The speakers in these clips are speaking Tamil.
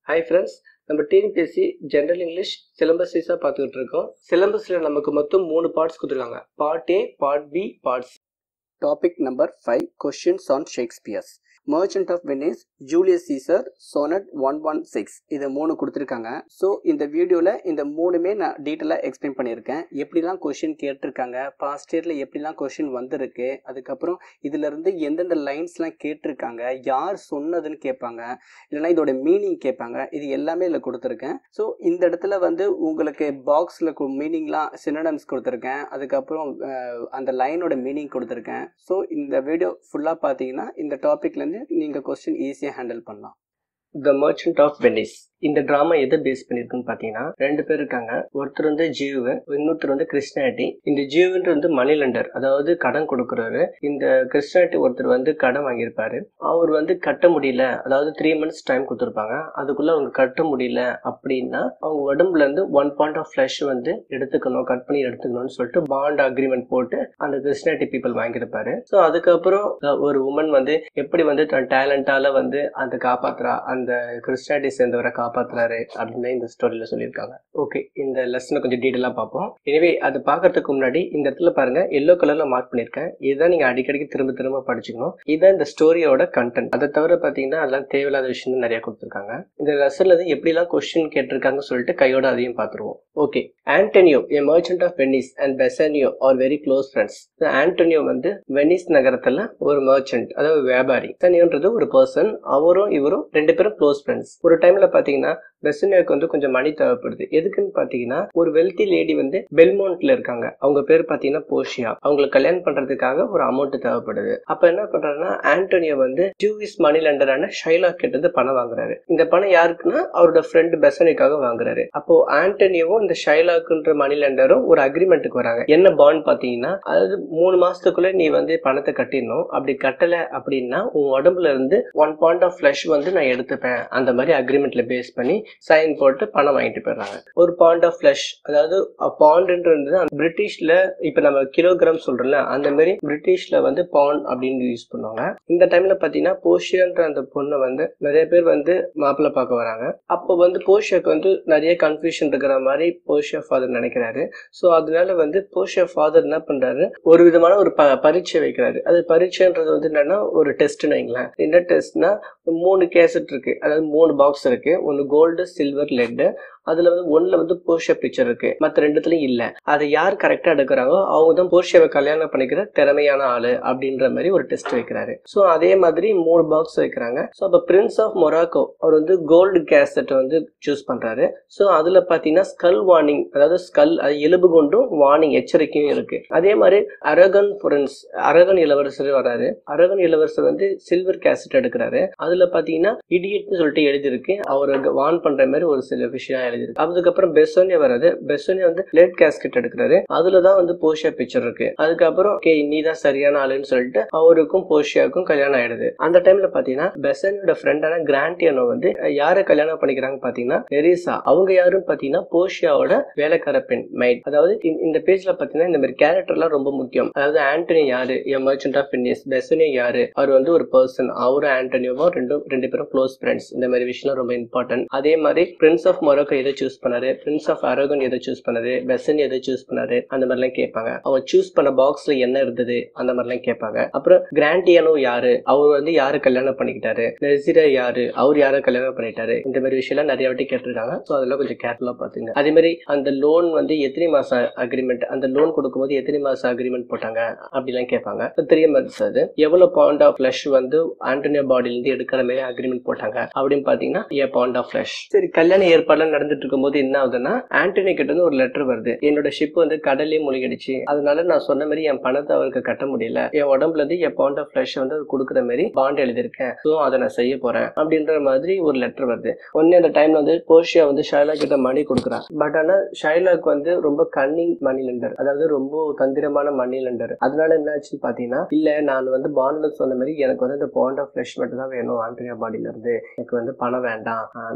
ஹாய் ஃப்ரெண்ட்ஸ் நம்ம டிஎன்பிஎஸ்சி ஜென்ரல் இங்கிலீஷ் சிலபஸ் வைஸாக பார்த்துக்கிட்டு இருக்கோம் சிலபஸில் நமக்கு மொத்தம் மூணு பார்ட்ஸ் கொடுத்துருக்காங்க part A part B part topic number five questions on Shakespeare's Merchant of Venice Julius Caesar sonnet one one six இது மூணு கொடுத்துருக்காங்க ஸோ இந்த வீடியோவில் இந்த மூணுமே நான் டீட்டெயிலாக எக்ஸ்பிளைன் பண்ணியிருக்கேன் எப்படிலாம் கொஷின் கேட்டிருக்காங்க பாஸ்ட் இயரில் எப்படிலாம் கொஷின் வந்திருக்கு அதுக்கப்புறம் இதிலிருந்து எந்தெந்த லைன்ஸ்லாம் கேட்டிருக்காங்க யார் சொன்னதுன்னு கேட்பாங்க இல்லைனா இதோட மீனிங் கேட்பாங்க இது எல்லாமே இதில் கொடுத்துருக்கேன் ஸோ இந்த இடத்துல வந்து உங்களுக்கு பாக்ஸில் மீனிங்லாம் சினடம்ஸ் கொடுத்துருக்கேன் அதுக்கப்புறம் அஹ், அந்த லைனோட மீனிங் கொடுத்துருக்கேன் ஸோ இந்த வீடியோ ஃபுல்லாக பார்த்தீங்கன்னா இந்த டாப்பிக்லேருந்து நீங்கள் கொஸ்டின் ஈஸியாக ஹேண்டில் பண்ணலாம் த மர்ச்சன்ட் ஆஃப் வெனிஸ் இந்த ட்ராமா எதை பேஸ் பண்ணியிருக்குன்னு பார்த்தீங்கன்னா ரெண்டு பேர் இருக்காங்க ஒருத்தர் வந்து ஜீவு இன்னொருத்தர் வந்து கிருஷ்ணாட்டி இந்த ஜீவுன்ற வந்து மணி லெண்டர் அதாவது கடன் கொடுக்குறாரு இந்த கிருஷ்ணாட்டி ஒருத்தர் வந்து கடன் வாங்கியிருப்பாரு அவர் வந்து கட்ட முடியல அதாவது த்ரீ மந்த்ஸ் டைம் கொடுத்துருப்பாங்க அதுக்குள்ள அவங்க கட்ட முடியல அப்படின்னா அவங்க உடம்புல இருந்து ஒன் பாயிண்ட் ஆஃப் ஃபிளஷ் வந்து எடுத்துக்கணும் கட் பண்ணி எடுத்துக்கணும்னு சொல்லிட்டு பாண்ட் அக்ரிமெண்ட் போட்டு அந்த கிருஷ்ணாட்டி பீப்புள் வாங்கியிருப்பாரு ஸோ அதுக்கப்புறம் அஹ், ஒரு உமன் வந்து எப்படி வந்து தன் டேலண்டால வந்து அந்த காப்பாத்துறா அந்த கிறிஸ்டானிட்டி சேர்ந்தவரை காப்பாத்துறாரு அப்படின்னு இந்த ஸ்டோரியில சொல்லியிருக்காங்க ஓகே இந்த லெசனை கொஞ்சம் டீட்டெயிலாக பார்ப்போம் எனவே அது பார்க்கறதுக்கு முன்னாடி இந்த இடத்துல பாருங்க எல்லோ கலர்ல மார்க் பண்ணியிருக்கேன் இதுதான் நீங்க அடிக்கடிக்கு திரும்ப திரும்ப படிச்சுக்கணும் இதுதான் இந்த ஸ்டோரியோட கண்டென்ட் அதை தவிர பார்த்தீங்கன்னா அதெல்லாம் தேவையில்லாத விஷயம் நிறைய கொடுத்துருக்காங்க இந்த லெசன்ல இருந்து எப்படிலாம் கொஸ்டின் கேட்டிருக்காங்கன்னு சொல்லிட்டு கையோட அதையும் பார்த்துருவோம் okay Antonio a merchant of Venice and Bassanio are very close friends Antonio வந்து வெனிஸ் நகரத்துல ஒரு மர்ச்சன்ட் அதாவது வியாபாரி பெசானியோன்றது ஒரு பர்சன் அவரும் இவரும் ரெண்டு பேரும் க்ளோஸ் ஃப்ரெண்ட்ஸ் ஒரு டைம்ல பாத்தீங்கன்னா பெசனியோக்கு வந்து கொஞ்சம் மணி தேவைப்படுது எதுக்குன்னு பாத்தீங்கன்னா ஒரு வெல்தி லேடி வந்து பெல்மோண்ட்ல இருக்காங்க அவங்க பேர் பாத்தீங்கன்னா போஷியா அவங்களுக்கு கல்யாணம் பண்றதுக்காக ஒரு அமௌண்ட் தேவைப்படுது அப்ப என்ன பண்றாருன்னா ஆண்டோனியோ வந்து ஜூவிஸ் மணி லெண்டரான ஷைலா கிட்ட பணம் வாங்குறாரு இந்த பணம் யாருக்குன்னா அவரோட ஃப்ரெண்ட் பெசனிக்காக வாங்குறாரு அப்போ ஆண்டனியோவும் இந்த ஷைலாக்குன்ற மணி லெண்டரும் ஒரு அக்ரிமெண்ட்டுக்கு வராங்க என்ன பாண்ட் பாத்தீங்கன்னா அதாவது மூணு மாசத்துக்குள்ள நீ வந்து பணத்தை கட்டிடணும் அப்படி கட்டல அப்படின்னா உன் உடம்புல இருந்து ஒன் பாயிண்ட் ஆஃப் ஃபிளஷ் வந்து நான் எடுத்துப்பேன் அந்த மாதிரி அக்ரிமெண்ட்ல பேஸ் பண்ணி சைன் போட்டு பணம் வாங்கிட்டு போயிடுறாங்க ஒரு பாயிண்ட் ஆஃப் ஃபிளஷ் அதாவது பாண்டுன்றது பிரிட்டிஷ்ல இப்ப நம்ம கிலோகிராம் சொல்றோம்ல அந்த மாதிரி பிரிட்டிஷ்ல வந்து பவுண்ட் அப்படின்னு யூஸ் பண்ணுவாங்க இந்த டைம்ல பாத்தீங்கன்னா போஷியான்ற அந்த பொண்ணை வந்து நிறைய பேர் வந்து மாப்பிள்ளை பார்க்க வராங்க அப்போ வந்து போஷியாக்கு வந்து நிறைய கன்ஃபியூஷன் இருக்கிற மாதிரி போஷியா ஃபாதர் நினைக்கிறாரு ஸோ அதனால வந்து போஷியா ஃபாதர் என்ன பண்றாரு ஒரு விதமான ஒரு ப பரீட்சை வைக்கிறாரு அது பரீட்சைன்றது வந்து என்னன்னா ஒரு டெஸ்ட்னு வைங்களேன் என்ன டெஸ்ட்னா மூணு கேசட் இருக்கு அதாவது மூணு பாக்ஸ் இருக்கு ஒன்று கோல்டு சில்வர் லெட் அதுல வந்து ஒண்ணுல வந்து போர்ஷியா பிக்சர் இருக்கு மற்ற ரெண்டுத்துலயும் இல்ல அதை யார் கரெக்டா எடுக்கிறாங்களோ அவங்க தான் போர்ஷியாவை கல்யாணம் பண்ணிக்கிற திறமையான ஆளு அப்படின்ற மாதிரி ஒரு டெஸ்ட் வைக்கிறாரு ஸோ அதே மாதிரி மூணு பாக்ஸ் வைக்கிறாங்க ஸோ அப்போ பிரின்ஸ் ஆஃப் மொராக்கோ அவர் வந்து கோல்டு கேசட் வந்து சூஸ் பண்றாரு ஸோ அதுல பாத்தீங்கன்னா ஸ்கல் வார்னிங் அதாவது ஸ்கல் அது எலும்பு கொண்டும் வார்னிங் எச்சரிக்கையும் இருக்கு அதே மாதிரி அரகன் பிரின்ஸ் அரகன் இளவரசர் வராரு அரகன் இளவரசர் வந்து சில்வர் கேசட் எடுக்கிறாரு அதுல பாத்தீங்கன்னா இடியட்னு சொல்லிட்டு எழுதியிருக்கு அவர் வான் பண்ற மாதிரி ஒரு சில விஷயம் எழுதியிருக்கு அதுக்கப்புறம் பெசோனியா வராது பெசோனியா வந்து லேட் கேஸ்கெட் எடுக்கிறாரு அதுலதான் வந்து போஷியா பிக்சர் இருக்கு அதுக்கப்புறம் ஓகே நீ தான் சரியான ஆளுன்னு சொல்லிட்டு அவருக்கும் போஷியாவுக்கும் கல்யாணம் ஆயிடுது அந்த டைம்ல பாத்தீங்கன்னா பெசனியோட ஃப்ரெண்டான கிராண்டியனோ வந்து யாரை கல்யாணம் பண்ணிக்கிறாங்க பாத்தீங்கன்னா நெரிசா அவங்க யாரும் பாத்தீங்கன்னா போஷியாவோட வேலைக்கார பெண் மைட் அதாவது இந்த- இந்த பேஜ்ல பாத்தீங்கன்னா இந்த மாதிரி கேரக்டர்லாம் ரொம்ப முக்கியம் அதாவது ஆண்டனி யாரு a merchant of Indies Bassanio யாரு அவர் வந்து ஒரு பர்சன் அவரும் ஆண்டனியோவும் ரெண்டும் ரெண்டு பேரும் க்ளோஸ் ஃப்ரெண்ட்ஸ் இந்த மாதிரி விஷயம் ரொம்ப இம்பார்ட்டன்ட் அதே மாதிரி பிரின்ஸ் ஆஃப் மொரோக்கோ எதை சூஸ் பண்ணாரு பிரின்ஸ் ஆஃப் அரகன் எதை சூஸ் பண்ணாரு பெசன் எதை சூஸ் பண்ணாரு அந்த மாதிரிலாம் கேட்பாங்க அவன் சூஸ் பண்ண பாக்ஸ்ல என்ன இருந்தது அந்த மாதிரிலாம் கேட்பாங்க அப்புறம் கிராண்டியனோ யாரு அவர் வந்து யாரு கல்யாணம் பண்ணிக்கிட்டாரு நெசிரா யாரு அவர் யாரை கல்யாணம் பண்ணிட்டாரு இந்த மாதிரி விஷயம்லாம் நிறைய வாட்டி கேட்டிருக்காங்க ஸோ அதெல்லாம் கொஞ்சம் கேர்ஃபுல்லா பாத்துங்க அதே மாதிரி அந்த லோன் வந்து எத்தனை மாசம் அக்ரிமெண்ட் அந்த லோன் கொடுக்கும்போது எத்தனை மாசம் அக்ரிமெண்ட் போட்டாங்க அப்படிலாம் கேட்பாங்க த்ரீ மந்த்ஸ் அது எவ்வளவு பவுண்ட் ஆஃப் ஃபிளஷ் வந்து ஆண்டனியோ பாடியில இருந்து எடுக்கிற மாதிரி அக்ரிமெண்ட் போட்டாங்க அப்படின்னு பாத்தீங்கன்னா ஏ பவுண்ட் ஆஃப் ஃபிளஷ் சரி கல்யாண ஏற்பாடுலாம் நடந்துட்டு இருக்கும்போது என்ன ஆகுதுன்னா ஆண்டனி கிட்ட இருந்து ஒரு லெட்டர் வருது என்னோட ஷிப் வந்து கடல்லே மூழ்கிடுச்சு அதனால நான் சொன்ன மாதிரி என் பணத்தை அவருக்கு கட்ட முடியல என் உடம்புல இருந்து என் பவுண்ட் ஆஃப் ஃபிளஷ் வந்து அவர் கொடுக்குற மாதிரி பாண்ட் எழுதியிருக்கேன் ஸோ அதை நான் செய்ய போறேன் அப்படின்ற மாதிரி ஒரு லெட்டர் வருது ஒன்னே அந்த டைம்ல வந்து போர்ஷியா வந்து ஷைலா கிட்ட மணி கொடுக்குறா பட் ஆனா ஷைலாக்கு வந்து ரொம்ப கன்னிங் மணி லெண்டர் அதாவது ரொம்ப தந்திரமான மணி லெண்டர் அதனால என்ன ஆச்சுன்னு பாத்தீங்கன்னா இல்ல நான் வந்து பாண்ட்ல சொன்ன மாதிரி எனக்கு வந்து இந்த பாண்ட் ஆஃப் ஃபிளஷ் மட்டும் தான் வேணும் ஆண்டனியா பாடியில இருந்து எனக்கு வந்து பணம் வேண்டாம் ஆஹ் நான் வந்து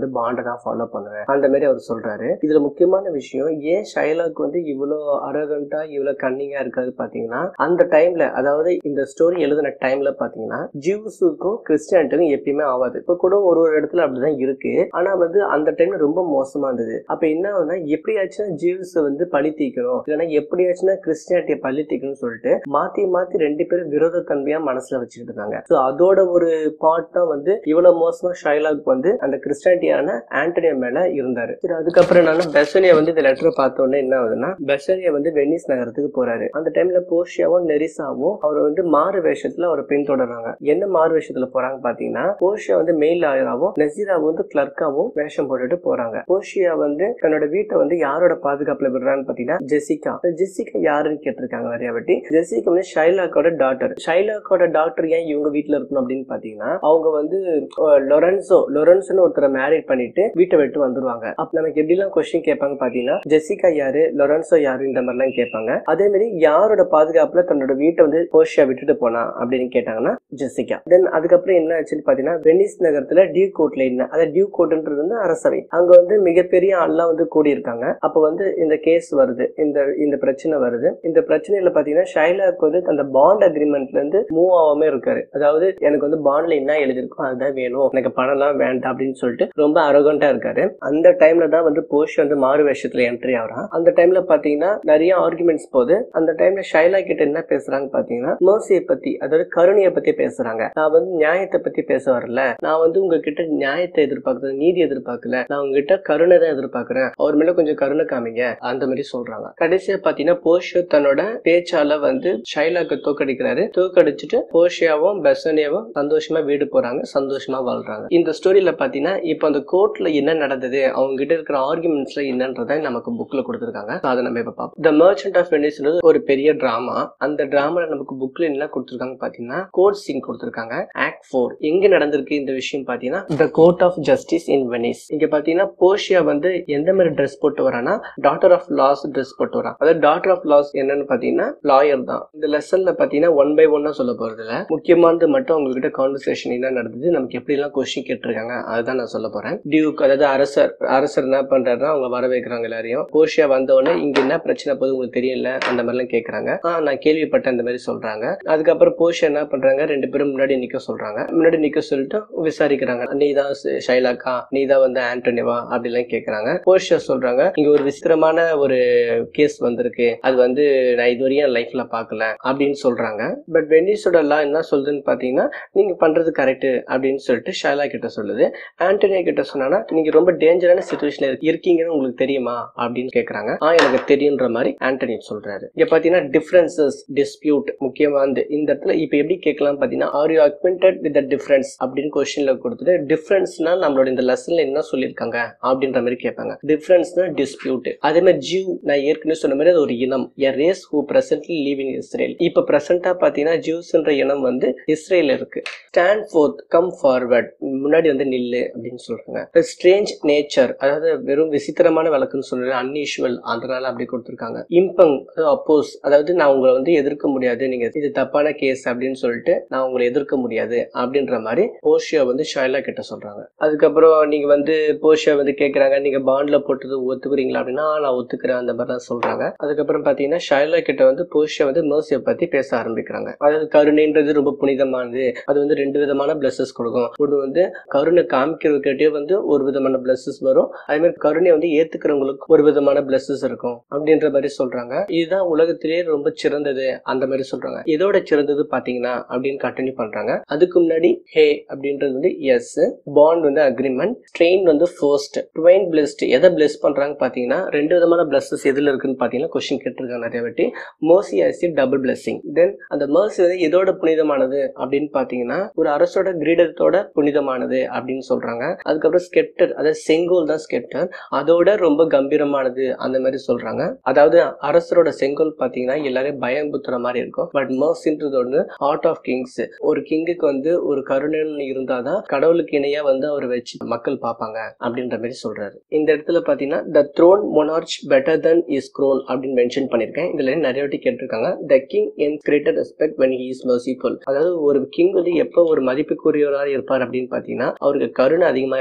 வந்து பாண்டை தான் ஃபாலோ பண்ணுவேன் அந்த மாதிரி அவர் சொல்றாரு இதுல முக்கியமான விஷயம் ஏன் ஷைலாக் வந்து இவ்வளோ அரகண்டா இவ்வளோ கன்னிங்கா இருக்காது பாத்தீங்கன்னா அந்த டைம்ல அதாவது இந்த ஸ்டோரி எழுதின டைம்ல பாத்தீங்கன்னா ஜூஸுக்கும் கிறிஸ்டியானிட்டுக்கும் எப்பயுமே ஆகாது இப்ப கூட ஒரு ஒரு இடத்துல அப்படிதான் இருக்கு ஆனா வந்து அந்த டைம்ல ரொம்ப மோசமா இருந்தது அப்ப என்ன ஆகுதுன்னா எப்படியாச்சும் ஜீவ்ஸ் வந்து பழி தீக்கணும் இல்லைன்னா எப்படியாச்சும் கிறிஸ்டியானிட்டியை பழி தீக்கணும்னு சொல்லிட்டு மாத்தி மாத்தி ரெண்டு பேரும் விரோத தன்மையா மனசுல வச்சுக்கிட்டு இருக்காங்க ஸோ அதோட ஒரு பார்ட் தான் வந்து இவ்வளவு மோசமா ஷைலாக் வந்து அந்த கிறிஸ்டியானிட்டியான ஆண்டனியா மேல இருந்தாரு சரி அதுக்கப்புறம் என்னன்னா பெசனியா வந்து இந்த லெட்டரை பார்த்த உடனே என்ன ஆகுதுன்னா பெசனியா வந்து வெனிஸ் நகரத்துக்கு போறாரு அந்த டைம்ல போர்ஷியாவும் நெரிசாவும் அவர் வந்து மாறு வேஷத்துல அவரை பின்தொடர்றாங்க என்ன மாறு வேஷத்துல போறாங்க பாத்தீங்கன்னா போர்ஷியா வந்து மெயில் ஆயராவும் நசீராவும் வந்து கிளர்க்காவும் வேஷம் போட்டுட்டு போறாங்க போர்ஷியா வந்து தன்னோட வீட்டை வந்து யாரோட பாதுகாப்புல விடுறான்னு பாத்தீங்கன்னா ஜெசிகா ஜெசிகா யாருன்னு கேட்டிருக்காங்க நிறைய வாட்டி ஜெசிகா வந்து ஷைலாக்கோட டாக்டர் ஷைலாக்கோட டாக்டர் ஏன் இவங்க வீட்டுல இருக்கணும் அப்படின்னு பாத்தீங்கன்னா அவங்க வந்து அஹ், லொரன்சோ லொரன்சோன்னு ஒருத்தரை மேரேஜ் பண்ணிட்டு வீட்டை விட்டு வந்துருவாங்க அப்ப நமக்கு எப்படிலாம் கொஸ்டின் கேட்பாங்க பாத்தீங்கன்னா ஜெசிகா யாரு லொரன்சோ யாரு இந்த மாதிரிலாம் கேட்பாங்க அதே மாதிரி யாரோட பாதுகாப்புல தன்னோட வீட்டை வந்து போர்ஷியா விட்டுட்டு போனா அப்படின்னு கேட்டாங்கன்னா ஜெசிகா தென் அதுக்கப்புறம் என்ன ஆச்சுன்னு பாத்தீங்கன்னா வெனிஸ் நகரத்துல டியூ கோர்ட்ல என்ன அதாவது டியூ கோர்ட்ன்றது வந்து அரசவை அங்க வந்து மிகப்பெரிய ஆள்லாம் வந்து கூடி இருக்காங்க அப்ப வந்து இந்த கேஸ் வருது இந்த இந்த பிரச்சனை வருது இந்த பிரச்சனையில பாத்தீங்கன்னா ஷைலாக் வந்து அந்த பாண்ட் அக்ரிமெண்ட்ல இருந்து மூவ் ஆகாம இருக்காரு அதாவது எனக்கு வந்து பாண்ட்ல என்ன எழுதிருக்கோ அதுதான் வேணும் எனக்கு பணம்லாம் வேண்டாம் அப்படின்னு சொல்லிட்டு ரொம்ப அரகண்டா இருக்காரு அந்த டைம்ல தான் வந்து போஷ் வந்து மாறு வேஷத்துல என்ட்ரி ஆகிறான் அந்த டைம்ல பாத்தீங்கன்னா நிறைய ஆர்குமெண்ட்ஸ் போது அந்த டைம்ல ஷைலா கிட்ட என்ன பேசுறாங்க பாத்தீங்கன்னா மர்சியை பத்தி அதாவது கருணையை பத்தி பேசுறாங்க நான் வந்து நியாயத்தை பத்தி பேச வரல நான் வந்து உங்ககிட்ட நியாயத்தை எதிர்பார்க்கறது நீதி எதிர்பார்க்கல நான் உங்ககிட்ட கருணை தான் எதிர்பார்க்கறேன் அவர் மேல கொஞ்சம் கருணை காமிங்க அந்த மாதிரி சொல்றாங்க கடைசியா பாத்தீங்கன்னா போஷியோ தன்னோட பேச்சால வந்து ஷைலாக்கு தோக்கடிக்கிறாரு தோக்கடிச்சிட்டு போஷியாவும் பெசனியாவும் சந்தோஷமா வீடு போறாங்க சந்தோஷமா வாழ்றாங்க இந்த ஸ்டோரியில பாத்தீங்கன்னா இப்போ அந்த கோர்ட்ல என்ன நடந்தது அவங்க கிட்ட இருக்கிற ஆர்குமெண்ட்ஸ்ல என்னன்றதை நமக்கு புக்ல கொடுத்துருக்காங்க அதை நம்ம இப்ப பார்ப்போம் த மர்ச்சன்ட் ஆஃப் வெனிஸ்ன்றது ஒரு பெரிய டிராமா அந்த டிராமால நமக்கு புக்ல என்ன கொடுத்துருக்காங்க பாத்தீங்கன்னா கோர்ட் சீன் கொடுத்துருக்காங்க ஆக்ட் ஃபோர் எங்க நடந்திருக்கு இந்த விஷயம் பாத்தீங்கன்னா the court of justice in Venice இங்க பாத்தீங்கன்னா போஷியா வந்து எந்த மாதிரி ட்ரெஸ் போட்டு வரானா டாக்டர் ஆஃப் லாஸ் ட்ரெஸ் போட்டு வரா அதாவது டாக்டர் ஆஃப் லாஸ் என்னன்னு பாத்தீங்கன்னா லாயர் தான் இந்த லெசன்ல பாத்தீங்கன்னா ஒன் பை ஒன்னா சொல்ல போறது இல்ல முக்கியமானது மட்டும் உங்ககிட்ட கான்வர்சேஷன் என்ன நடந்தது நமக்கு எப்படி எல்லாம் கொஸ்டின் கேட்டிருக்காங்க அதுதான் நான் சொல்ல போறேன் டியூக் அதாவது அரசர் அரசர் என்ன பண்றாருன்னா அவங்க வர வைக்கிறாங்க எல்லாரையும் போஷியா வந்த உடனே இங்க என்ன பிரச்சனை போகுது உங்களுக்கு தெரியல அந்த மாதிரி எல்லாம் கேக்குறாங்க ஆ நான் கேள்விப்பட்டேன் அந்த மாதிரி சொல்றாங்க அதுக்கப்புறம் போஷியா என்ன பண்றாங்க ரெண்டு பேரும் முன்னாடி நிக்க சொல்றாங்க முன்னாடி நிக்க சொல்லிட்டு விசாரிக்கிறாங்க நீ தான் ஷைலாக்கா நீ தான் வந்து ஆண்டனிவா அப்படிலாம் கேக்குறாங்க போஷியா சொல்றாங்க இங்க ஒரு விசித்திரமான ஒரு கேஸ் வந்திருக்கு அது வந்து நான் இதுவரையும் என் லைஃப்ல பார்க்கல அப்படின்னு சொல்றாங்க பட் வெனிஸோட லா என்ன சொல்லுதுன்னு பாத்தீங்கன்னா நீங்க பண்றது கரெக்ட் அப்படின்னு சொல்லிட்டு ஷைலா கிட்ட சொல்லுது ஆண்டனியா கிட்ட சொன்னா நீங்க ரொம்ப டேஞ்சரான சுச்சுவேஷன்ல இருக்கீங்கன்னு உங்களுக்கு தெரியுமா அப்படின்னு கேக்குறாங்க ஆ எனக்கு தெரியுன்ற மாதிரி ஆண்டனி சொல்றாரு இங்க பாத்தீங்கன்னா டிஃபரன்சஸ் டிஸ்பியூட் முக்கியமானது இந்த இடத்துல இப்ப எப்படி கேட்கலாம் பாத்தீங்கன்னா are you acquainted with the difference அப்படின்னு கொஸ்டின்ல கொடுத்துட்டு டிஃபரன்ஸ்னா நம்மளோட இந்த லெசன்ல என்ன சொல்லியிருக்காங்க அப்படின்ற மாதிரி கேட்பாங்க டிஃபரன்ஸ்னா டிஸ்பியூட் அதே மாதிரி ஜிவ் நான் ஏற்கனவே சொன்ன மாதிரி அது ஒரு இனம் a race who presently live in Israel இப்ப பிரசன்டா பாத்தீங்கன்னா ஜூஸ்ன்ற இனம் வந்து இஸ்ரேல் இருக்கு ஸ்டாண்ட் ஃபோர்த் கம் ஃபார்வர்ட் முன்னாடி வந்து நில்லு அப்படின்னு சொல்றாங்க ஸ்ட்ரேஞ்ச் நேச்சர் அதாவது வெறும் விசித்திரமான வழக்குன்னு சொல்றது அன்யூஷுவல் அதனால அப்படி கொடுத்துருக்காங்க இம்பங் அப்போஸ் அதாவது நான் உங்களை வந்து எதிர்க்க முடியாது நீங்க இது தப்பான கேஸ் அப்படின்னு சொல்லிட்டு நான் உங்களை எதிர்க்க முடியாது அப்படின்ற மாதிரி போஷியா வந்து ஷைலா கிட்ட சொல்றாங்க அதுக்கப்புறம் நீங்க வந்து போஷியா வந்து கேக்குறாங்க நீங்க பாண்ட்ல போட்டது ஒத்துக்கிறீங்களா அப்படின்னா "ஆ, நான் ஒத்துக்கிறேன் அந்த மாதிரிலாம் சொல்றாங்க அதுக்கப்புறம் பாத்தீங்கன்னா ஷைலா கிட்ட வந்து போஷியா வந்து மேர்சியை பத்தி பேச ஆரம்பிக்கிறாங்க அதாவது கருணைன்றது ரொம்ப புனிதமானது அது வந்து ரெண்டு விதமான பிளஸஸ் கொடுக்கும் ஒன்று வந்து கருணை காமிக்கிறதுக்கிட்டே வந்து ஒரு விதமான பிளஸஸ் வரும் அதே மாதிரி கருணை வந்து ஏத்துக்கிறவங்களுக்கு ஒரு விதமான பிளஸஸ் இருக்கும் அப்படின்ற மாதிரி சொல்றாங்க இதுதான் உலகத்திலேயே ரொம்ப சிறந்தது அந்த மாதிரி சொல்றாங்க இதோட சிறந்தது பாத்தீங்கன்னா அப்படின்னு கண்டினியூ பண்றாங்க அதுக்கு முன்னாடி ஹே அப்படின்றது வந்து எஸ் பாண்ட் வந்து அக்ரிமெண்ட் ட்ரெயின் வந்து ஃபர்ஸ்ட் ட்வைன் பிளஸ்ட் எதை பிளஸ் பண்றாங்க பாத்தீங்கன்னா ரெண்டு விதமான பிளஸஸ் எதுல இருக்குன்னு பாத்தீங்கன்னா கொஸ்டின் கேட்டிருக்காங்க நிறைய வாட்டி மர்சி ஆசி டபுள் பிளஸிங் தென் அந்த மர்சி வந்து எதோட புனிதமானது அப்படின்னு பாத்தீங்கன்னா ஒரு அரசோட கிரீடத்தோட புனிதமானது அப்படின்னு சொல்றாங்க அதுக்கப்புறம் ஸ்கெப்டர் அதாவது செங்கோல் தான் ஸ்கெப்டர் அதோட ரொம்ப கம்பீரமானது அந்த மாதிரி சொல்றாங்க அதாவது அரசரோட செங்கோல் பாத்தீங்கன்னா எல்லாரையும் பயம்புத்துற மாதிரி இருக்கும் பட் மர்சின்றது வந்து ஆர்ட் ஆஃப் கிங்ஸ் ஒரு கிங்குக்கு வந்து ஒரு கருணைன்னு இருந்தாதான் கடவுளுக்கு இணையா வந்து அவர் வச்சு மக்கள் பார்ப்பாங்க அப்படின்ற மாதிரி சொல்றாரு இந்த இடத்துல பாத்தீங்கன்னா the throne monarch better than his crown அப்படின்னு மென்ஷன் பண்ணிருக்கேன் இதுல நிறைய வாட்டி கேட்டிருக்காங்க the king in greater respect when he is merciful அதாவது ஒரு கிங் வந்து எப்போ ஒரு மதிப்புக்குரியவராக இருப்பார் அப்படின்னு பாத்தீங்கன்னா அவருக்கு கருணை அதிகமா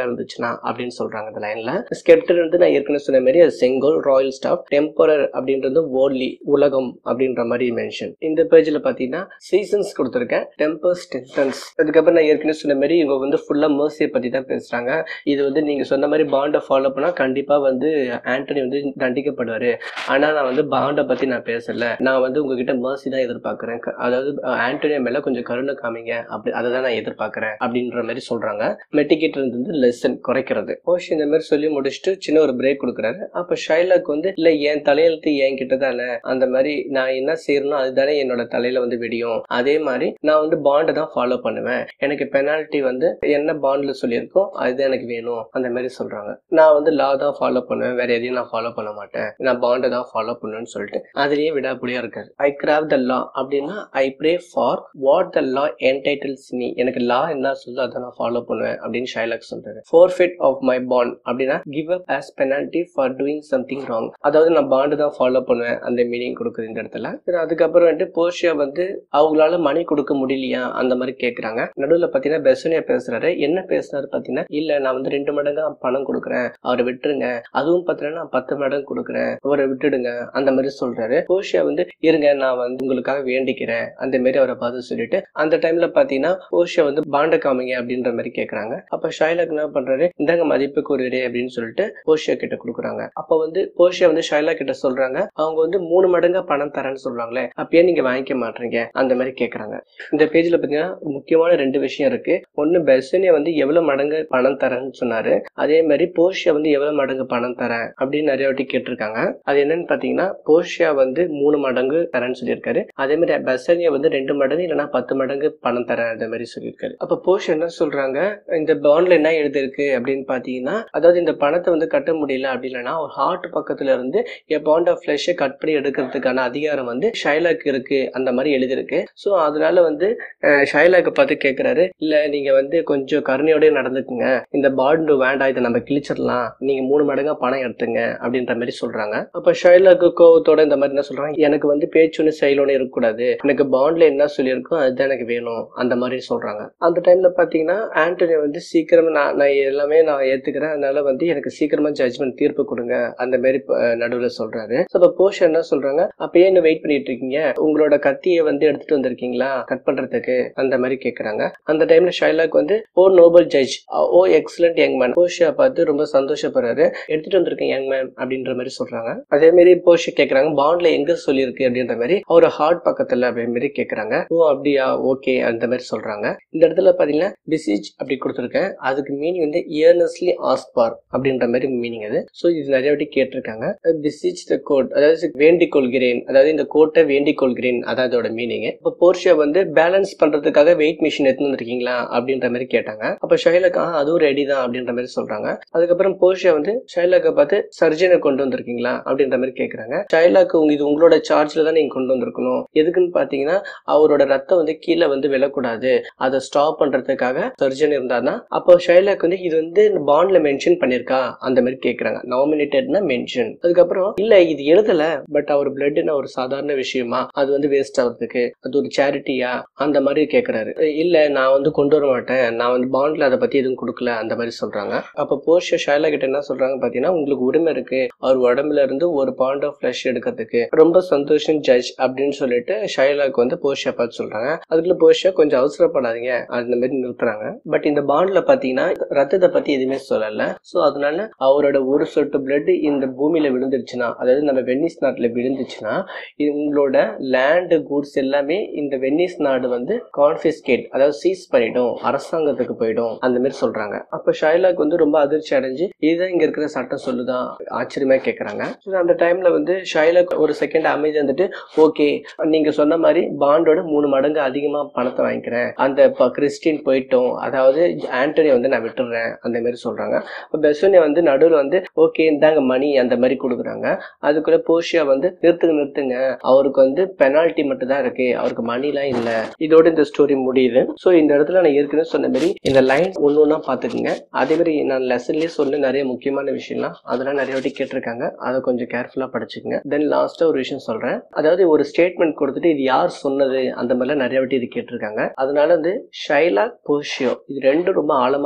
இருந்துச்சுன்னா அப்படின்னு சொல்றாங்க அந்த லைன்ல ஸ்கெப்டர் வந்து நான் ஏற்கனவே சொன்ன மாதிரி அது செங்கோல் ராயல் ஸ்டாஃப் டெம்பரர் அப்படின்றது வேர்ல்ட்லி உலகம் அப்படின்ற மாதிரி மென்ஷன் இந்த பேஜ்ல பாத்தீங்கன்னா சீசன்ஸ் கொடுத்துருக்கேன் டெம்பர்ஸ் டென்ஸ் அதுக்கப்புறம் நான் ஏற்கனவே சொன்ன மாதிரி இவங்க வந்து ஃபுல்லா மேர்சியை பத்தி தான் பேசுறாங்க இது வந்து நீங்க சொன்ன மாதிரி பாண்டை ஃபாலோ பண்ணா கண்டிப்பா வந்து ஆண்டனி வந்து தண்டிக்கப்படுவாரு ஆனா நான் வந்து பாண்டை பத்தி நான் பேசல நான் வந்து உங்ககிட்ட மேர்சி தான் எதிர்பார்க்கறேன் க- அதாவது அஹ், ஆண்டனி மேல கொஞ்சம் கருணை காமிங்க அப்படி அதை தான் நான் எதிர்பார்க்கறேன் அப்படின்ற மாதிரி சொல்றாங்க மெட்டிக்கிட்டு வந்து லெசன் குறைக்கிறது ஓஷ் இந்த மாதிரி சொல்லி முடிச்சுட்டு சின்ன ஒரு பிரேக் கொடுக்குறாரு அப்ப ஷைலாக் வந்து இல்ல என் தலையெழுத்து என் கிட்ட தானே அந்த மாதிரி நான் என்ன செய்யறனோ அதுதானே என்னோட தலையில வந்து விடியும் அதே மாதிரி நான் வந்து பாண்டை தான் ஃபாலோ பண்ணுவேன் எனக்கு பெனால்ட்டி வந்து என்ன பாண்ட்ல சொல்லியிருக்கோ அதுதான் எனக்கு வேணும் அந்த மாதிரி சொல்றாங்க நான் வந்து லா தான் ஃபாலோ பண்ணுவேன் வேற எதையும் நான் ஃபாலோ பண்ண மாட்டேன் நான் பாண்டை தான் ஃபாலோ பண்ணுவேன்னு சொல்லிட்டு அதுலயே விடாப்புடியா இருக்காரு ஐ கிராவ் த லா அப்படின்னா I pray for what the law entitles me எனக்கு லா என்ன சொல்லுதோ அதை நான் ஃபாலோ பண்ணுவேன் அப்படின்னு ஷைலாக் சொல்றாரு ஃபோர்ஃபிட் ஆஃப் மை பாண்ட் அப்படின்னா give up as penalty for doing something wrong அதாவது நான் பாண்டு தான் ஃபாலோ பண்ணுவேன் அந்த மீனிங் கொடுக்குது இந்த இடத்துல சரி, அதுக்கப்புறம் வந்துட்டு போர்ஷியா வந்து அவங்களால மணி கொடுக்க முடியலையா அந்த மாதிரி கேக்குறாங்க நடுவில் பாத்தீங்கன்னா பெசனியா பேசுறாரு என்ன பேசுறாரு பாத்தீங்கன்னா இல்ல நான் வந்து ரெண்டு மடங்கு பணம் கொடுக்குறேன் அவரை விட்டுருங்க அதுவும் பாத்தீங்கன்னா நான் பத்து மடங்கு கொடுக்குறேன் அவரை விட்டுடுங்க அந்த மாதிரி சொல்றாரு போர்ஷியா வந்து இருங்க நான் வந்து உங்களுக்காக வேண்டிக்கிறேன் அந்த மாதிரி அவரை பார்த்து சொல்லிட்டு அந்த டைம்ல பாத்தீங்கன்னா போர்ஷியா வந்து பாண்ட காமிங்க அப்படின்ற மாதிரி கேக்குறாங்க அப்ப ஷைலாக் என்ன பண்றாரு இந்தாங்க மதிப்புக்கு ஒரு அப்படின்னு சொல்லிட்டு போர்ஷியா கிட்ட கொடுக்குறாங்க அப்ப வந்து போர்ஷியா வந்து ஷைலா கிட்ட சொல்றாங்க அவங்க வந்து மூணு மடங்கா பணம் தரேன்னு சொல்றாங்களே அப்பயே நீங்க வாங்கிக்க மாட்டீங்க அந்த மாதிரி கேக்குறாங்க இந்த பேஜ்ல பாத்தீங்கன்னா முக்கியமான ரெண்டு விஷயம் இருக்கு ஒன்னு பெசனியா வந்து எவ்வளவு மடங்கு பணம் தரேன்னு சொன்னாரு அதே மாதிரி போர்ஷியா வந்து எவ்வளவு மடங்கு பணம் தரேன் அப்படின்னு நிறைய வாட்டி கேட்டிருக்காங்க அது என்னன்னு பாத்தீங்கன்னா போர்ஷியா வந்து மூணு மடங்கு தரேன்னு சொல்லியிருக்காரு அதே மாதிரி பெசனியா வந்து ரெண்டு மடங்கு இல்லைன்னா பத்து மடங்கு பணம் தரேன் அந்த மாதிரி சொல்லியிருக்காரு அப்ப போர்ஷியா என்ன சொல்றாங்க இந்த பாண்ட்ல என்ன எழுதிருக்கு அப்படின்னு பாத்தீங்கன்னா அதாவது இந்த பணத்தை வந்து கட்ட முடியல அப்படி இல்லைன்னா ஒரு ஹார்ட் பக்கத்துல இருந்து எ பாண்ட் ஆஃப் ஃபிளஷை கட் பண்ணி எடுக்கிறதுக்கான அதிகாரம் வந்து ஷைலாக் இருக்கு அந்த மாதிரி எழுதிருக்கு ஸோ அதனால வந்து அஹ், ஷைலாக்கை பார்த்து கேட்குறாரு இல்ல நீங்க வந்து கொஞ்சம் கருணையோடய நடந்துக்குங்க இந்த பாண்டு வேண்டாம் இதை நம்ம கிழிச்சிடலாம் நீங்க மூணு மடங்கா பணம் எடுத்துங்க அப்படின்ற மாதிரி சொல்றாங்க அப்ப ஷைலாக்கு கோவத்தோட இந்த மாதிரி என்ன சொல்றாங்க எனக்கு வந்து பேச்சொன்னு செயலோன்னு இருக்கக்கூடாது எனக்கு பாண்ட்ல என்ன சொல்லியிருக்கோ அதுதான் எனக்கு வேணும் அந்த மாதிரி சொல்றாங்க அந்த டைம்ல பாத்தீங்கன்னா ஆண்டனி வந்து சீக்கிரமா நான் நான் எல்லாமே நான் ஏத்துக்கிறேன் அதனால வந்து எனக்கு சீக்கிரமா ஜட்ஜ்மெண்ட் தீர்ப்பு கொடுங்க அந்த மாதிரி நடுவில் சொல்றாரு So, அப்ப போஷ் என்ன சொல்றாங்க அப்ப ஏன் இன்னும் வெயிட் பண்ணிட்டு இருக்கீங்க உங்களோட கத்தியை வந்து எடுத்துட்டு வந்திருக்கீங்களா கட் பண்றதுக்கு அந்த மாதிரி கேக்குறாங்க அந்த டைம்ல ஷைலாக் வந்து O noble judge O excellent young man போஷியா பார்த்து ரொம்ப சந்தோஷப்படுறாரு எடுத்துட்டு வந்திருக்கேன் யங் மேன் அப்படின்ற மாதிரி சொல்றாங்க அதே மாதிரி போஷ் கேக்குறாங்க பாண்ட்ல எங்க சொல்லியிருக்கு அப்படின்ற மாதிரி அவர் ஹார்ட் பக்கத்துல அப்படின்ற மாதிரி கேக்குறாங்க ஓ அப்படியா ஓகே அந்த மாதிரி சொல்றாங்க இந்த இடத்துல பாத்தீங்கன்னா டிசீஜ் அப்படி கொடுத்துருக்கேன் அதுக்கு மீனிங் வந்து இயர்னஸ்லி ஆஸ்பார் அப்படின்ற மாதிரி மீனிங் அது ஸோ இது நிறைய வாட்டி கேட்டிருக்காங்க டிசீஜ் த கோட் அதாவது வேண்டிக் கொள்கிறேன் அதாவது இந்த கோட்டை வேண்டிக் கொள்கிறேன் அதான் அதோட மீனிங் இப்போ போர்ஷியா வந்து பேலன்ஸ் பண்றதுக்காக வெயிட் மிஷின் எடுத்து வந்திருக்கீங்களா அப்படின்ற மாதிரி கேட்டாங்க அப்ப ஷைலக் ஆ அதுவும் ரெடி தான் அப்படின்ற மாதிரி சொல்றாங்க அதுக்கப்புறம் போர்ஷியா வந்து ஷைலாக்கை பார்த்து சர்ஜனை கொண்டு வந்திருக்கீங்களா அப்படின்ற மாதிரி கேக்குறாங்க ஷைலாக்கு உங்க இது உங்களோட சார்ஜ்ல தான் நீங்க கொண்டு வந்திருக்கணும் எதுக்குன்னு பாத்தீங்கன்னா அவரோட ரத்தம் வந்து கீழே வந்து விழக்கூடாது அதை ஸ்டாப் பண்றதுக்காக சர்ஜன் இருந்தாருன்னா அப்போ ஷைலாக் வந்து இது வந்து பாண்ட்ல மென்ஷன் பண்ணிருக்கா அந்த மாதிரி கேக்குறாங்க நாமினேட்டட்னா மென்ஷன் அதுக்கப்புறம் இல்ல இது எழுதல பட் அவர் பிளட்னா ஒரு சாதாரண விஷயமா அது வந்து வேஸ்ட் ஆகுறதுக்கு அது ஒரு சேரிட்டியா அந்த மாதிரி கேக்குறாரு இல்ல நான் வந்து கொண்டு வர மாட்டேன் நான் வந்து பாண்ட்ல அதை பத்தி எதுவும் கொடுக்கல அந்த மாதிரி சொல்றாங்க அப்ப போர்ஷ ஷைலா கிட்ட என்ன சொல்றாங்க பாத்தீங்கன்னா உங்களுக்கு உரிமை இருக்கு அவர் உடம்புல இருந்து ஒரு பாண்ட் ஆஃப் ஃபிளஷ் எடுக்கிறதுக்கு ரொம்ப சந்தோஷம் ஜட்ஜ் அப்படின்னு சொல்லிட்டு ஷைலாக்கு வந்து போர்ஷியா பார்த்து சொல்றாங்க அதுக்குள்ள போர்ஷியா கொஞ்சம் அவசரப்படாதீங்க அந்த மாதிரி நிறுத்துறாங்க பட் இந்த பாண்ட்ல பாத்தீங்கன்னா ரத்தத்தை பத்தி எதுவுமே சொல்லல சோ அதனால அவரோட ஒரு சொட்டு பிளட் இந்த பூமியில விழுந்துருச்சுன்னா அதாவது நம்ம வெனிஸ் நாட்டுல விழுந்துச்சுன்னா இது உங்களோட லேண்டு கூட்ஸ் எல்லாமே இந்த வெனிஸ் நாடு வந்து கான்பிஸ்கேட் அதாவது சீஸ் பண்ணிடும் அரசாங்கத்துக்கு போயிடும் அந்த மாதிரி சொல்றாங்க அப்ப ஷைலாக் வந்து ரொம்ப அதிர்ச்சி அடைஞ்சு இதுதான் இங்க இருக்கிற சட்டம் சொல்லுதான் ஆச்சரியமா கேக்குறாங்க So, அந்த டைம்ல வந்து ஷைலாக் ஒரு செகண்ட் அமைதி வந்துட்டு ஓகே நீங்க சொன்ன மாதிரி பாண்டோட மூணு மடங்கு அதிகமா பணத்தை வாங்கிக்கிறேன் அந்த ப- கிறிஸ்டின் போயிட்டோம் அதாவது ஆண்டனியை வந்து நான் விட்டுறேன் அந்த மாதிரி சொல்றாங்க இப்போ பெசோனியா வந்து நடுவில் வந்து ஓகே இந்தாங்க மணி அந்த மாதிரி கொடுக்குறாங்க அதுக்குள்ள போஷியா வந்து நிறுத்துங்க நிறுத்துங்க அவருக்கு வந்து பெனால்ட்டி மட்டும் தான் இருக்கு அவருக்கு மணிலாம் இல்ல இதோட இந்த ஸ்டோரி முடியுது ஸோ இந்த இடத்துல நான் ஏற்கனவே சொன்ன மாதிரி இந்த லைன் ஒன்று ஒன்றா பார்த்துக்குங்க அதே மாதிரி நான் லெசன்லேயே சொன்ன நிறைய முக்கியமான விஷயம்லாம் அதெல்லாம் நிறைய வாட்டி கேட்டிருக்காங்க அதை கொஞ்சம் கேர்ஃபுல்லாக படிச்சுக்கங்க தென் லாஸ்ட்டாக ஒரு விஷயம் சொல்கிறேன் அதாவது ஒரு ஸ்டேட்மெண்ட் கொடுத்துட்டு இது யார் சொன்னது அந்த மாதிரிலாம் நிறைய வாட்டி இது கேட்டிருக்காங்க அதனால வந்து ஷைலாக் போஷியோ இது ரெண்டும் ரொம்ப ஆழமாக படிச்சுக்கங்க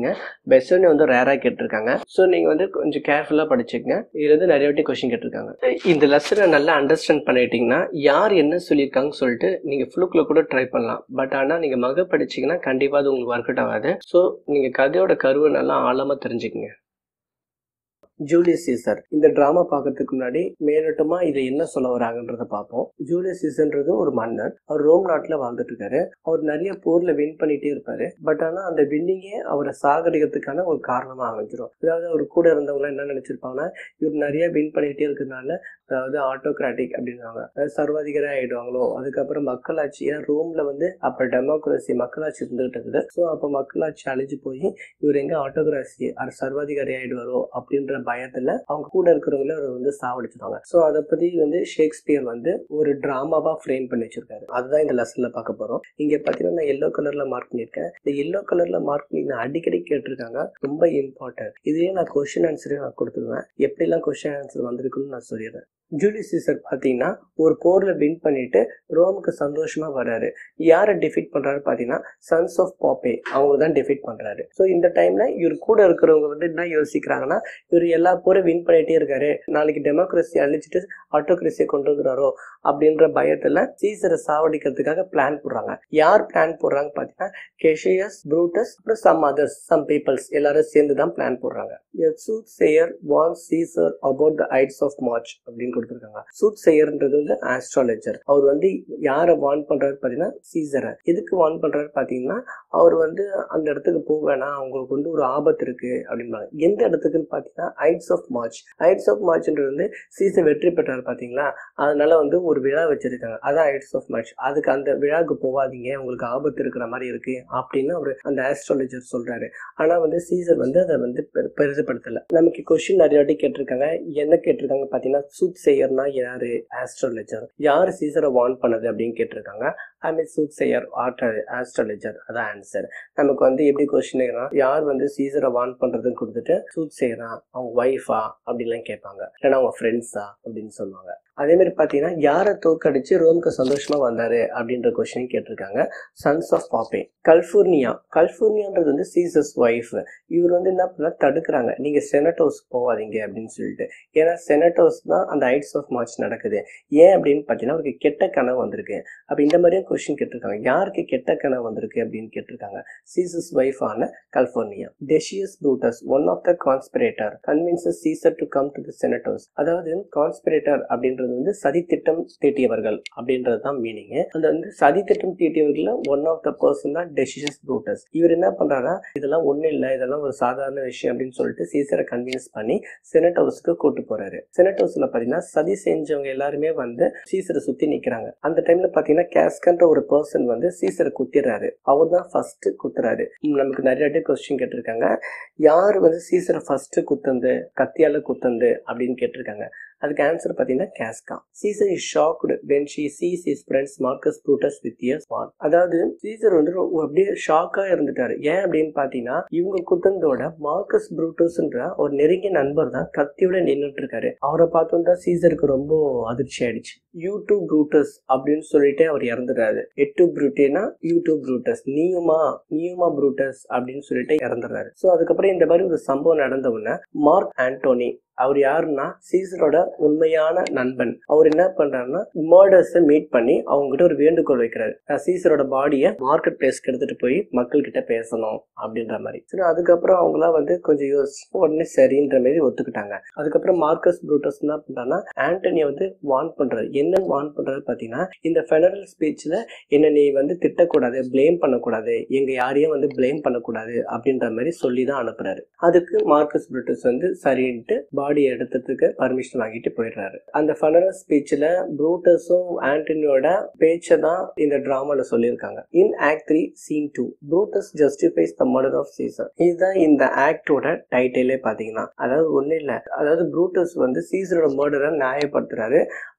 படிச்சுக்கங்க பெஸ்ட் வந்து ரேராக கேட்டிருக்காங்க ஸோ நீங்கள் வந்து கொஞ்சம் கேர்ஃபுல்லாக படிச்சுக்கங்க இதுல வந்து நிறைய வாட்டி கொஸ்டின் கேட்டிருக்காங்க இந்த லெசனை நல்லா அண்டர்ஸ்டாண்ட் பண்ணிட்டீங்கன்னா யார் என்ன சொல்லியிருக்காங்கன்னு சொல்லிட்டு நீங்கள் ஃப்ளூக்கில் கூட ட்ரை பண்ணலாம் பட் ஆனால் நீங்கள் மக படிச்சீங்கன்னா கண்டிப்பாக அது உங்களுக்கு ஒர்க் அவுட் ஆகாது ஸோ நீங்கள் கதையோட கருவை நல்லா ஆழமாக தெரிஞ்சுக்கங்க ஜூலியஸ் சீசர் இந்த டிராமா பார்க்கறதுக்கு முன்னாடி மேலோட்டமா இதை என்ன சொல்ல வராங்கன்றத பார்ப்போம் ஜூலியஸ் சீசர்ன்றது ஒரு மன்னர் அவர் ரோம் நாட்டில் வாழ்ந்துட்டு இருக்காரு அவர் நிறைய போர்ல வின் பண்ணிட்டே இருப்பாரு பட் ஆனா அந்த வின்னிங்கே அவரை சாகடிக்கிறதுக்கான ஒரு காரணமா அமைஞ்சிரும் அதாவது அவர் கூட இருந்தவங்க என்ன நினைச்சிருப்பாங்கன்னா இவர் நிறைய வின் பண்ணிட்டே இருக்கிறதுனால அதாவது ஆட்டோகிராட்டிக் அப்படின்றாங்க அதாவது சர்வாதிகாரி ஆயிடுவாங்களோ அதுக்கப்புறம் மக்களாட்சி ஏன்னா ரோம்ல வந்து அப்ப டெமோக்ரஸி மக்களாட்சி இருந்துகிட்டு இருக்குது ஸோ அப்போ மக்களாட்சி அழிஞ்சு போய் இவர் எங்க ஆட்டோகிராசி சர்வாதிகாரி ஆயிடுவாரோ அப்படின்ற பயத்துல அவங்க கூட இருக்கிறவங்கள அவர் வந்து சாவடிச்சிருவாங்க ஸோ அதை பத்தி வந்து ஷேக்ஸ்பியர் வந்து ஒரு டிராமாவா ஃப்ரேம் பண்ணி வச்சிருக்காரு அதுதான் இந்த லெசன்ல பார்க்க போறோம் இங்க பாத்தீங்கன்னா நான் எல்லோ கலர்ல மார்க் பண்ணியிருக்கேன் இந்த எல்லோ கலர்ல மார்க் பண்ணி நான் அடிக்கடி கேட்டிருக்காங்க ரொம்ப இம்பார்ட்டன்ட் இதுவே நான் கொஸ்டின் ஆன்சரே நான் கொடுத்துருவேன் எப்படிலாம் கொஸ்டின் ஆன்சர் வந்திருக்குன்னு நான் சொல்லிடுறேன் ஜூலியஸ் சீசர் பார்த்தீங்கன்னா ஒரு போர்ல வின் பண்ணிட்டு ரோமுக்கு சந்தோஷமா வர்றாரு யாரை டிஃபீட் பண்றாரு பார்த்தீங்கன்னா சன்ஸ் ஆஃப் பாப்பே அவங்க தான் டிஃபீட் பண்றாரு ஸோ இந்த டைம்ல இவர் கூட இருக்கிறவங்க வந்து என்ன யோசிக்கிறாங்கன்னா இவர் எல்லா போரும் வின் பண்ணிட்டே இருக்காரு நாளைக்கு டெமோக்ரஸி அழிச்சிட்டு ஆட்டோக்ரஸியை கொண்டு வந்துறாரோ அப்படின்ற பயத்துல சீசரை சாவடிக்கிறதுக்காக பிளான் போடுறாங்க யார் பிளான் போடுறாங்க பார்த்தீங்கன்னா கெஷியஸ் ப்ரூட்டஸ் அப்புறம் சம் அதர்ஸ் சம் பீப்புள்ஸ் எல்லாரும் சேர்ந்து தான் பிளான் போடுறாங்க soothsayer warn Caesar about the ides of March அப்படின்னு கொடுத்துருக்காங்க சூத் சேயர்ன்றது வந்து ஆஸ்ட்ராலஜர் அவர் வந்து யாரை வான் பண்றாரு பார்த்தீங்கன்னா சீசரை எதுக்கு வான் பண்றாரு பார்த்தீங்கன்னா அவர் வந்து அந்த இடத்துக்கு போக வேணாம் அவங்களுக்கு வந்து ஒரு ஆபத்து இருக்கு அப்படிம்பாங்க எந்த இடத்துக்குன்னு பார்த்தீங்கன்னா ides of March ides of மார்ச்ன்றது வந்து சீசர் வெற்றி பெற்றார் பார்த்தீங்களா அதனால வந்து ஒரு விழா வச்சிருக்காங்க அதான் ஐட்ஸ் ஆஃப் மார்ச் அதுக்கு அந்த விழாவுக்கு போகாதீங்க உங்களுக்கு ஆபத்து இருக்கிற மாதிரி இருக்கு அப்படின்னு அவர் அந்த ஆஸ்ட்ராலஜர் சொல்றாரு ஆனா வந்து சீசர் வந்து அதை வந்து பெரு- பெரிதுபடுத்தல நமக்கு கொஸ்டின் நிறைய வாட்டி கேட்டிருக்காங்க என்ன கேட்டிருக்காங்க பாத்தீங்கன்னா சூத் செய்யர்னா யாரு ஆஸ்ட்ராலஜர் யாரு சீசரை வார்ன் பண்ணது அப்படின்னு கேட்டிருக்காங்க ஐ மீன் சூத் செய்யர் ஆஸ்ட்ராலஜர் அதான் ஆன்சர் நமக்கு வந்து எப்படி கொஸ்டின் யார் வந்து சீசரை வார்ன் பண்றதுன்னு கொடுத்துட்டு சூத் செய்யறா அவங்க ஒய்ஃபா அப்படின்லாம் கேட்பாங்க இல்லைன்னா அவங்க ஃப்ரெண்ட்ஸா அப்படின்னு சொல்லுவாங்க அதே மாதிரி பார்த்தீங்கன்னா யாரை தோக்கடிச்சு ரோம்க்கு சந்தோஷமா வந்தாரு அப்படின்ற கொஸ்டின் கேட்டிருக்காங்க சன்ஸ் ஆஃப் பாப்பே கல்ஃபோர்னியா கல்ஃபோர்னியான்றது வந்து சீசஸ் ஒய்ஃப் இவர் வந்து என்ன பண்ணா தடுக்கிறாங்க நீங்க செனட்டோஸ் போகாதீங்க அப்படின்னு சொல்லிட்டு ஏன்னா செனட்டோஸ் தான் அந்த ஐட்ஸ் ஆஃப் மார்ச் நடக்குது ஏன் அப்படின்னு பார்த்தீங்கன்னா அவருக்கு கெட்ட கனவு வந்திருக்கு அப்ப இந்த மாதிரியும் கொஸ்டின் கேட்டிருக்காங்க யாருக்கு கெட்ட கனவு வந்திருக்கு அப்படின்னு கேட்டிருக்காங்க சீசஸ் ஒய்ஃப் ஆன Calpurnia Decius Brutus one of the conspirator convinces Caesar to come to the senators அதாவது கான்ஸ்பிரேட்டர் அப்படின்றது வந்து சதித்திட்டம் தீட்டியவர்கள் அப்படின்றது தான் மீனிங் அந்த வந்து சதித்திட்டம் தீட்டியவர்கள ஒன் ஆஃப் த பர்சன் தான் டெசிஷஸ் ப்ரூட்டஸ் இவர் என்ன பண்றாருன்னா இதெல்லாம் ஒண்ணும் இல்லை இதெல்லாம் ஒரு சாதாரண விஷயம் அப்படின்னு சொல்லிட்டு சீசரை கன்வின்ஸ் பண்ணி செனட் ஹவுஸ்க்கு கூட்டு போறாரு செனட் ஹவுஸ்ல பாத்தீங்கன்னா சதி செஞ்சவங்க எல்லாருமே வந்து சீசரை சுத்தி நிக்கிறாங்க அந்த டைம்ல பாத்தீங்கன்னா கேஸ்கன்ற ஒரு பர்சன் வந்து சீசரை குத்திடுறாரு அவர் தான் ஃபர்ஸ்ட் குத்துறாரு ம், நமக்கு நிறைய வாட்டி கொஸ்டின் கேட்டிருக்காங்க யார் வந்து சீசரை ஃபர்ஸ்ட் குத்தந்து கத்தியால குத்தந்து அப்படின்னு கேட்டிருக்காங்க அதுக்கு ஆன்சர் பார்த்தீங்கன்னா Casca Caesar is shocked when she sees his friends Marcus Brutus with இயர் ஸ்வான் அதாவது சீசர் வந்து ரொம்ப அப்படியே ஷாக்கா இருந்துட்டாரு ஏன் அப்படின்னு பார்த்தீங்கன்னா இவங்க குத்தந்தோட மார்க்கஸ் ப்ரூட்டஸ்ன்ற ஒரு நெருங்கிய நண்பர் தான் கத்தியோட நின்றுட்டு இருக்காரு அவரை பார்த்தோம் தான் சீசருக்கு ரொம்ப அதிர்ச்சி ஆயிடுச்சு யூ டூ ப்ரூட்டஸ் அப்படின்னு சொல்லிட்டு அவர் இறந்துடுறாரு எட்டு ப்ரூட்டேனா யூ டூ ப்ரூட்டஸ் நீயுமா நீயுமா ப்ரூட்டஸ் அப்படின்னு சொல்லிட்டு இறந்துடுறாரு ஸோ அதுக்கப்புறம் இந்த மாதிரி ஒரு சம்பவம் நடந்த உடனே மார்க் ஆண்டோனி அவர் யாருன்னா சீசரோட உண்மையான நண்பன் அவர் என்ன பண்றாருன்னா மர்டர்ஸை மீட் பண்ணி அவங்க கிட்ட ஒரு வேண்டுகோள் வைக்கிறாரு நான் சீசரோட பாடியை மார்க்கெட் பிளேஸ்க்கு எடுத்துட்டு போய் மக்கள் கிட்ட பேசணும் அப்படின்ற மாதிரி சரி அதுக்கப்புறம் அவங்களாம் வந்து கொஞ்சம் யோசிச்சு உடனே சரின்ற மாதிரி ஒத்துக்கிட்டாங்க அதுக்கப்புறம் மார்க்கஸ் ப்ரூட்டஸ் என்ன பண்றாருன்னா ஆண்டனியை வந்து வார்ன் பண்றாரு என்னன்னு வார்ன் பண்றாரு பாத்தீங்கன்னா இந்த ஃபெடரல் ஸ்பீச்ல என்ன நீ வந்து திட்டக்கூடாது ப்ளேம் பண்ணக்கூடாது எங்க யாரையும் வந்து ப்ளேம் பண்ணக்கூடாது அப்படின்ற மாதிரி சொல்லி தான் அனுப்புறாரு அதுக்கு மார்க்கஸ் ப்ரூட்டஸ் வந்து சரின்ட்டு பாடியை எடுத்ததுக்கு பர்மிஷன் வாங்கிட்டு போயிடுறாரு அந்த ஃபனரல் ஸ்பீச்ல ப்ரூட்டஸும் ஆண்டனியோட பேச்சை தான் இந்த டிராமால சொல்லியிருக்காங்க in act three scene two Brutus justifies the murder of Caesar இதுதான் இந்த ஆக்டோட டைட்டிலே பாத்தீங்கன்னா அதாவது ஒண்ணு இல்ல அதாவது ப்ரூட்டஸ் வந்து சீசரோட மர்டரை நியாயப்படுத்துறாரு